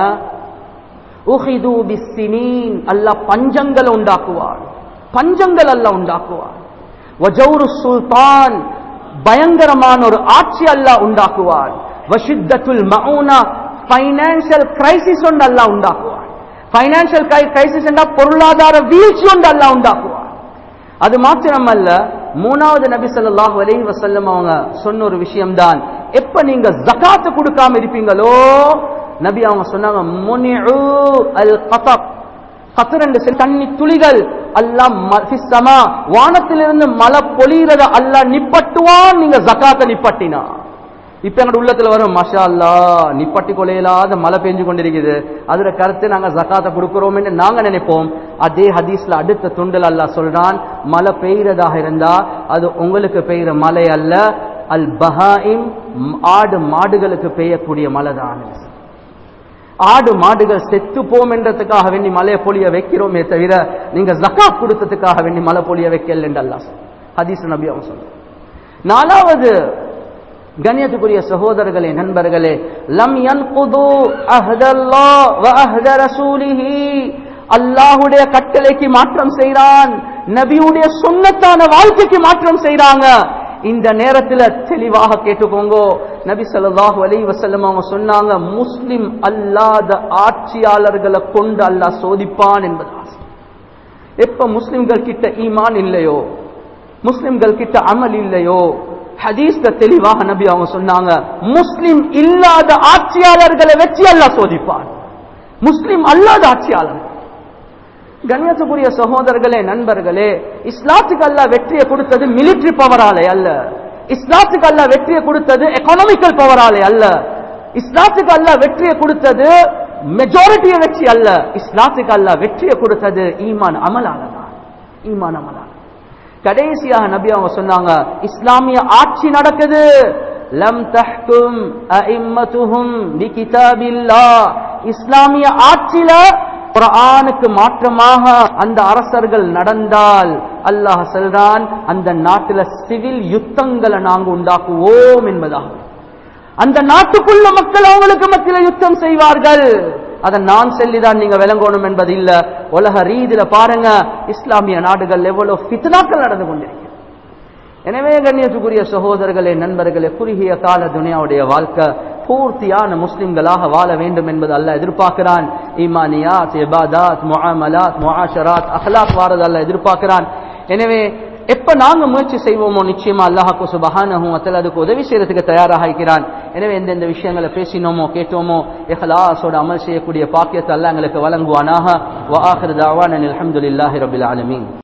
உஹிது பிஸ்ஸினீன் அல்லாஹ் பஞ்சங்கள் உண்டாக்குவார் பஞ்சங்கள் அல்லாஹ் உண்டாக்குவார் வஜௌரு சுல்தான் பயங்கரமான ஒரு ஆட்சி அல்லாஹ் உண்டாக்குவார் வஷித்தத்துல் மவுனா ஃபைனான்சியல் கிரைசிஸ் ஒன்று அல்லாஹ் உண்டாக்குவார் ஃபைனான்சியல் கிரைசிஸ் என்றா பொருளாதார வீழ்ச்சி ஒன்று அல்லாஹ் உண்டாக்குவார் அது மாத்திரமல்ல மூணாவது நபி ஸல்லல்லாஹு அலைஹி வஸல்லம் அவங்க சொன்ன ஒரு விஷயம்தான் எப்ப நீங்க ஜகாத்து கொடுக்காம இருப்பீங்களோ நபி அவங்க சொன்னாங்க முனிஉ அல் கதப் கத்தர் என்று சொல்லி தண்ணி துளிகள் அல்லாஹ் ம- ஃபிஸ் ஸமா வானத்திலிருந்து மழை பொழியறத அல்லாஹ் நிப்பட்டுவான் நீங்க ஜகாத்தை நிப்பட்டினா இப்ப எங்க உள்ளத்துல வரும் மஷா அல்லா நிப்பட்டி கொலையிலாத மழை பெஞ்சு கொண்டிருக்குது அதுல கருத்து நாங்க ஜகாத்தை கொடுக்கிறோம் என்று நாங்க நினைப்போம் அதே ஹதீஸ்ல அடுத்த துண்டல் அல்லாஹ் சொல்றான் மழை பெய்யறதாக இருந்தா அது உங்களுக்கு பெய்யற மழை அல்ல அல் பஹாயிம் ஆடு மாடுகளுக்கு பெய்யக்கூடிய மழை தான் ஆடு மாடுகள் செத்து போம் என்றதுக்காக வேண்டி மலையை பொழிய வைக்கிறோமே தவிர நீங்க ஜக்காத் கொடுத்ததுக்காக வேண்டி மலை பொழிய வைக்கல என்று அல்லாஹ் சொல்றான். ஹதீஸ் நபி அவங்க சொல்றாங்க நாலாவது கண்ணியத்துக்குரிய சகோதரர்களே நண்பர்களே லம் யன்குது அஹ்தல்லாஹ் வ அஹ்த ரசூலிஹி அல்லாஹ்வுடைய கட்டளைக்கு மாற்றம் செய்றான் நபியுடைய சுன்னத்தான வாழ்க்கைக்கு மாற்றம் செய்றாங்க இந்த நேரத்துல தெளிவாக கேட்டுக்கோங்க நபி ஸல்லல்லாஹு அலைஹி வஸல்லம் அவங்க சொன்னாங்க முஸ்லிம் அல்லாத ஆட்சியாளர்களை கொண்டு அல்லாஹ் சோதிப்பான் என்பதாக எப்ப முஸ்லிம்கள் கிட்ட ஈமான் இல்லையோ முஸ்லிம்கள் கிட்ட அமல் இல்லையோ ஹதீஸ்ல தெளிவாக நபி அவங்க சொன்னாங்க முஸ்லிம் இல்லாத ஆட்சியாளர்களை வச்சு அல்லாஹ் சோதிப்பான் முஸ்லிம் அல்லாத ஆட்சியாளர் கண்ணியத்துக்குரிய சகோதரர்களே நண்பர்களே இஸ்லாத்துக்கு அல்ல வெற்றியை கொடுத்தது மிலிட்டரி பவராலே அல்ல இஸ்லாத்துக்கு அல்ல வெற்றியை கொடுத்தது எக்கனாமிக்கல் பவராலே அல்ல இஸ்லாத்துக்கு அல்ல வெற்றியை கொடுத்தது மெஜாரிட்டியை வெற்றி அல்ல இஸ்லாத்துக்கு அல்ல வெற்றியை கொடுத்தது ஈமான் அமலால தான் ஈமான் அமலால கடைசியாக நபி அவங்க சொன்னாங்க இஸ்லாமிய ஆட்சி நடக்குது லம் தஹ்கும் அஇம்மத்துஹும் பிகிதாபில்லாஹ் இஸ்லாமிய ஆட்சியில குர்ஆனுக்கு மாற்றமாக அந்த அரசர்கள் நடந்தால் அல்லாஹ் சொல்றான் அந்த நாட்டில சிவில் யுத்தங்களை நாங்க உண்டாக்குவோம் என்பதாக அந்த நாட்டுக்குள்ள மக்கள் அவங்களுக்கு மத்தியில யுத்தம் செய்வார்கள் அதை நான் சொல்லிதான் நீங்க விளங்கணும் என்பது இல்ல உலக ரீதியில பாருங்க இஸ்லாமிய நாடுகள் எவ்வளவு ஃபித்னாக்கள் நடந்து கொண்டிருக்கிறது எனவே கண்ணியத்துக்குரிய சகோதரர்களே நண்பர்களே குறுகிய கால துனியாவுடைய வாழ்க்கை பூர்த்தியான முஸ்லிம்களாக வாழ வேண்டும் என்பது அல்ல எதிர்பார்க்கிறான் ஈமானியாத் இபாதாத் முஆமலாத் முஆஷராத் அஹ்லாக் வாரது அல்ல எதிர்பார்க்கிறான் எனவே எப்ப நாங்க முயற்சி செய்வோமோ நிச்சயமா அல்லாஹாக்கு சுபஹானஹு வத்தல அதுக்கு உதவி செய்யறதுக்கு தயாராக இருக்கிறான் எனவே எந்தெந்த விஷயங்களை பேசினோமோ கேட்டோமோ இஹ்லாஸோட அமல் செய்யக்கூடிய பாக்கியத்தை அல்லாஹ் எங்களுக்கு வழங்குவானாக வ ஆகிரு தஅவானா அல்ஹம்துலில்லாஹி ரபில் ஆலமீன்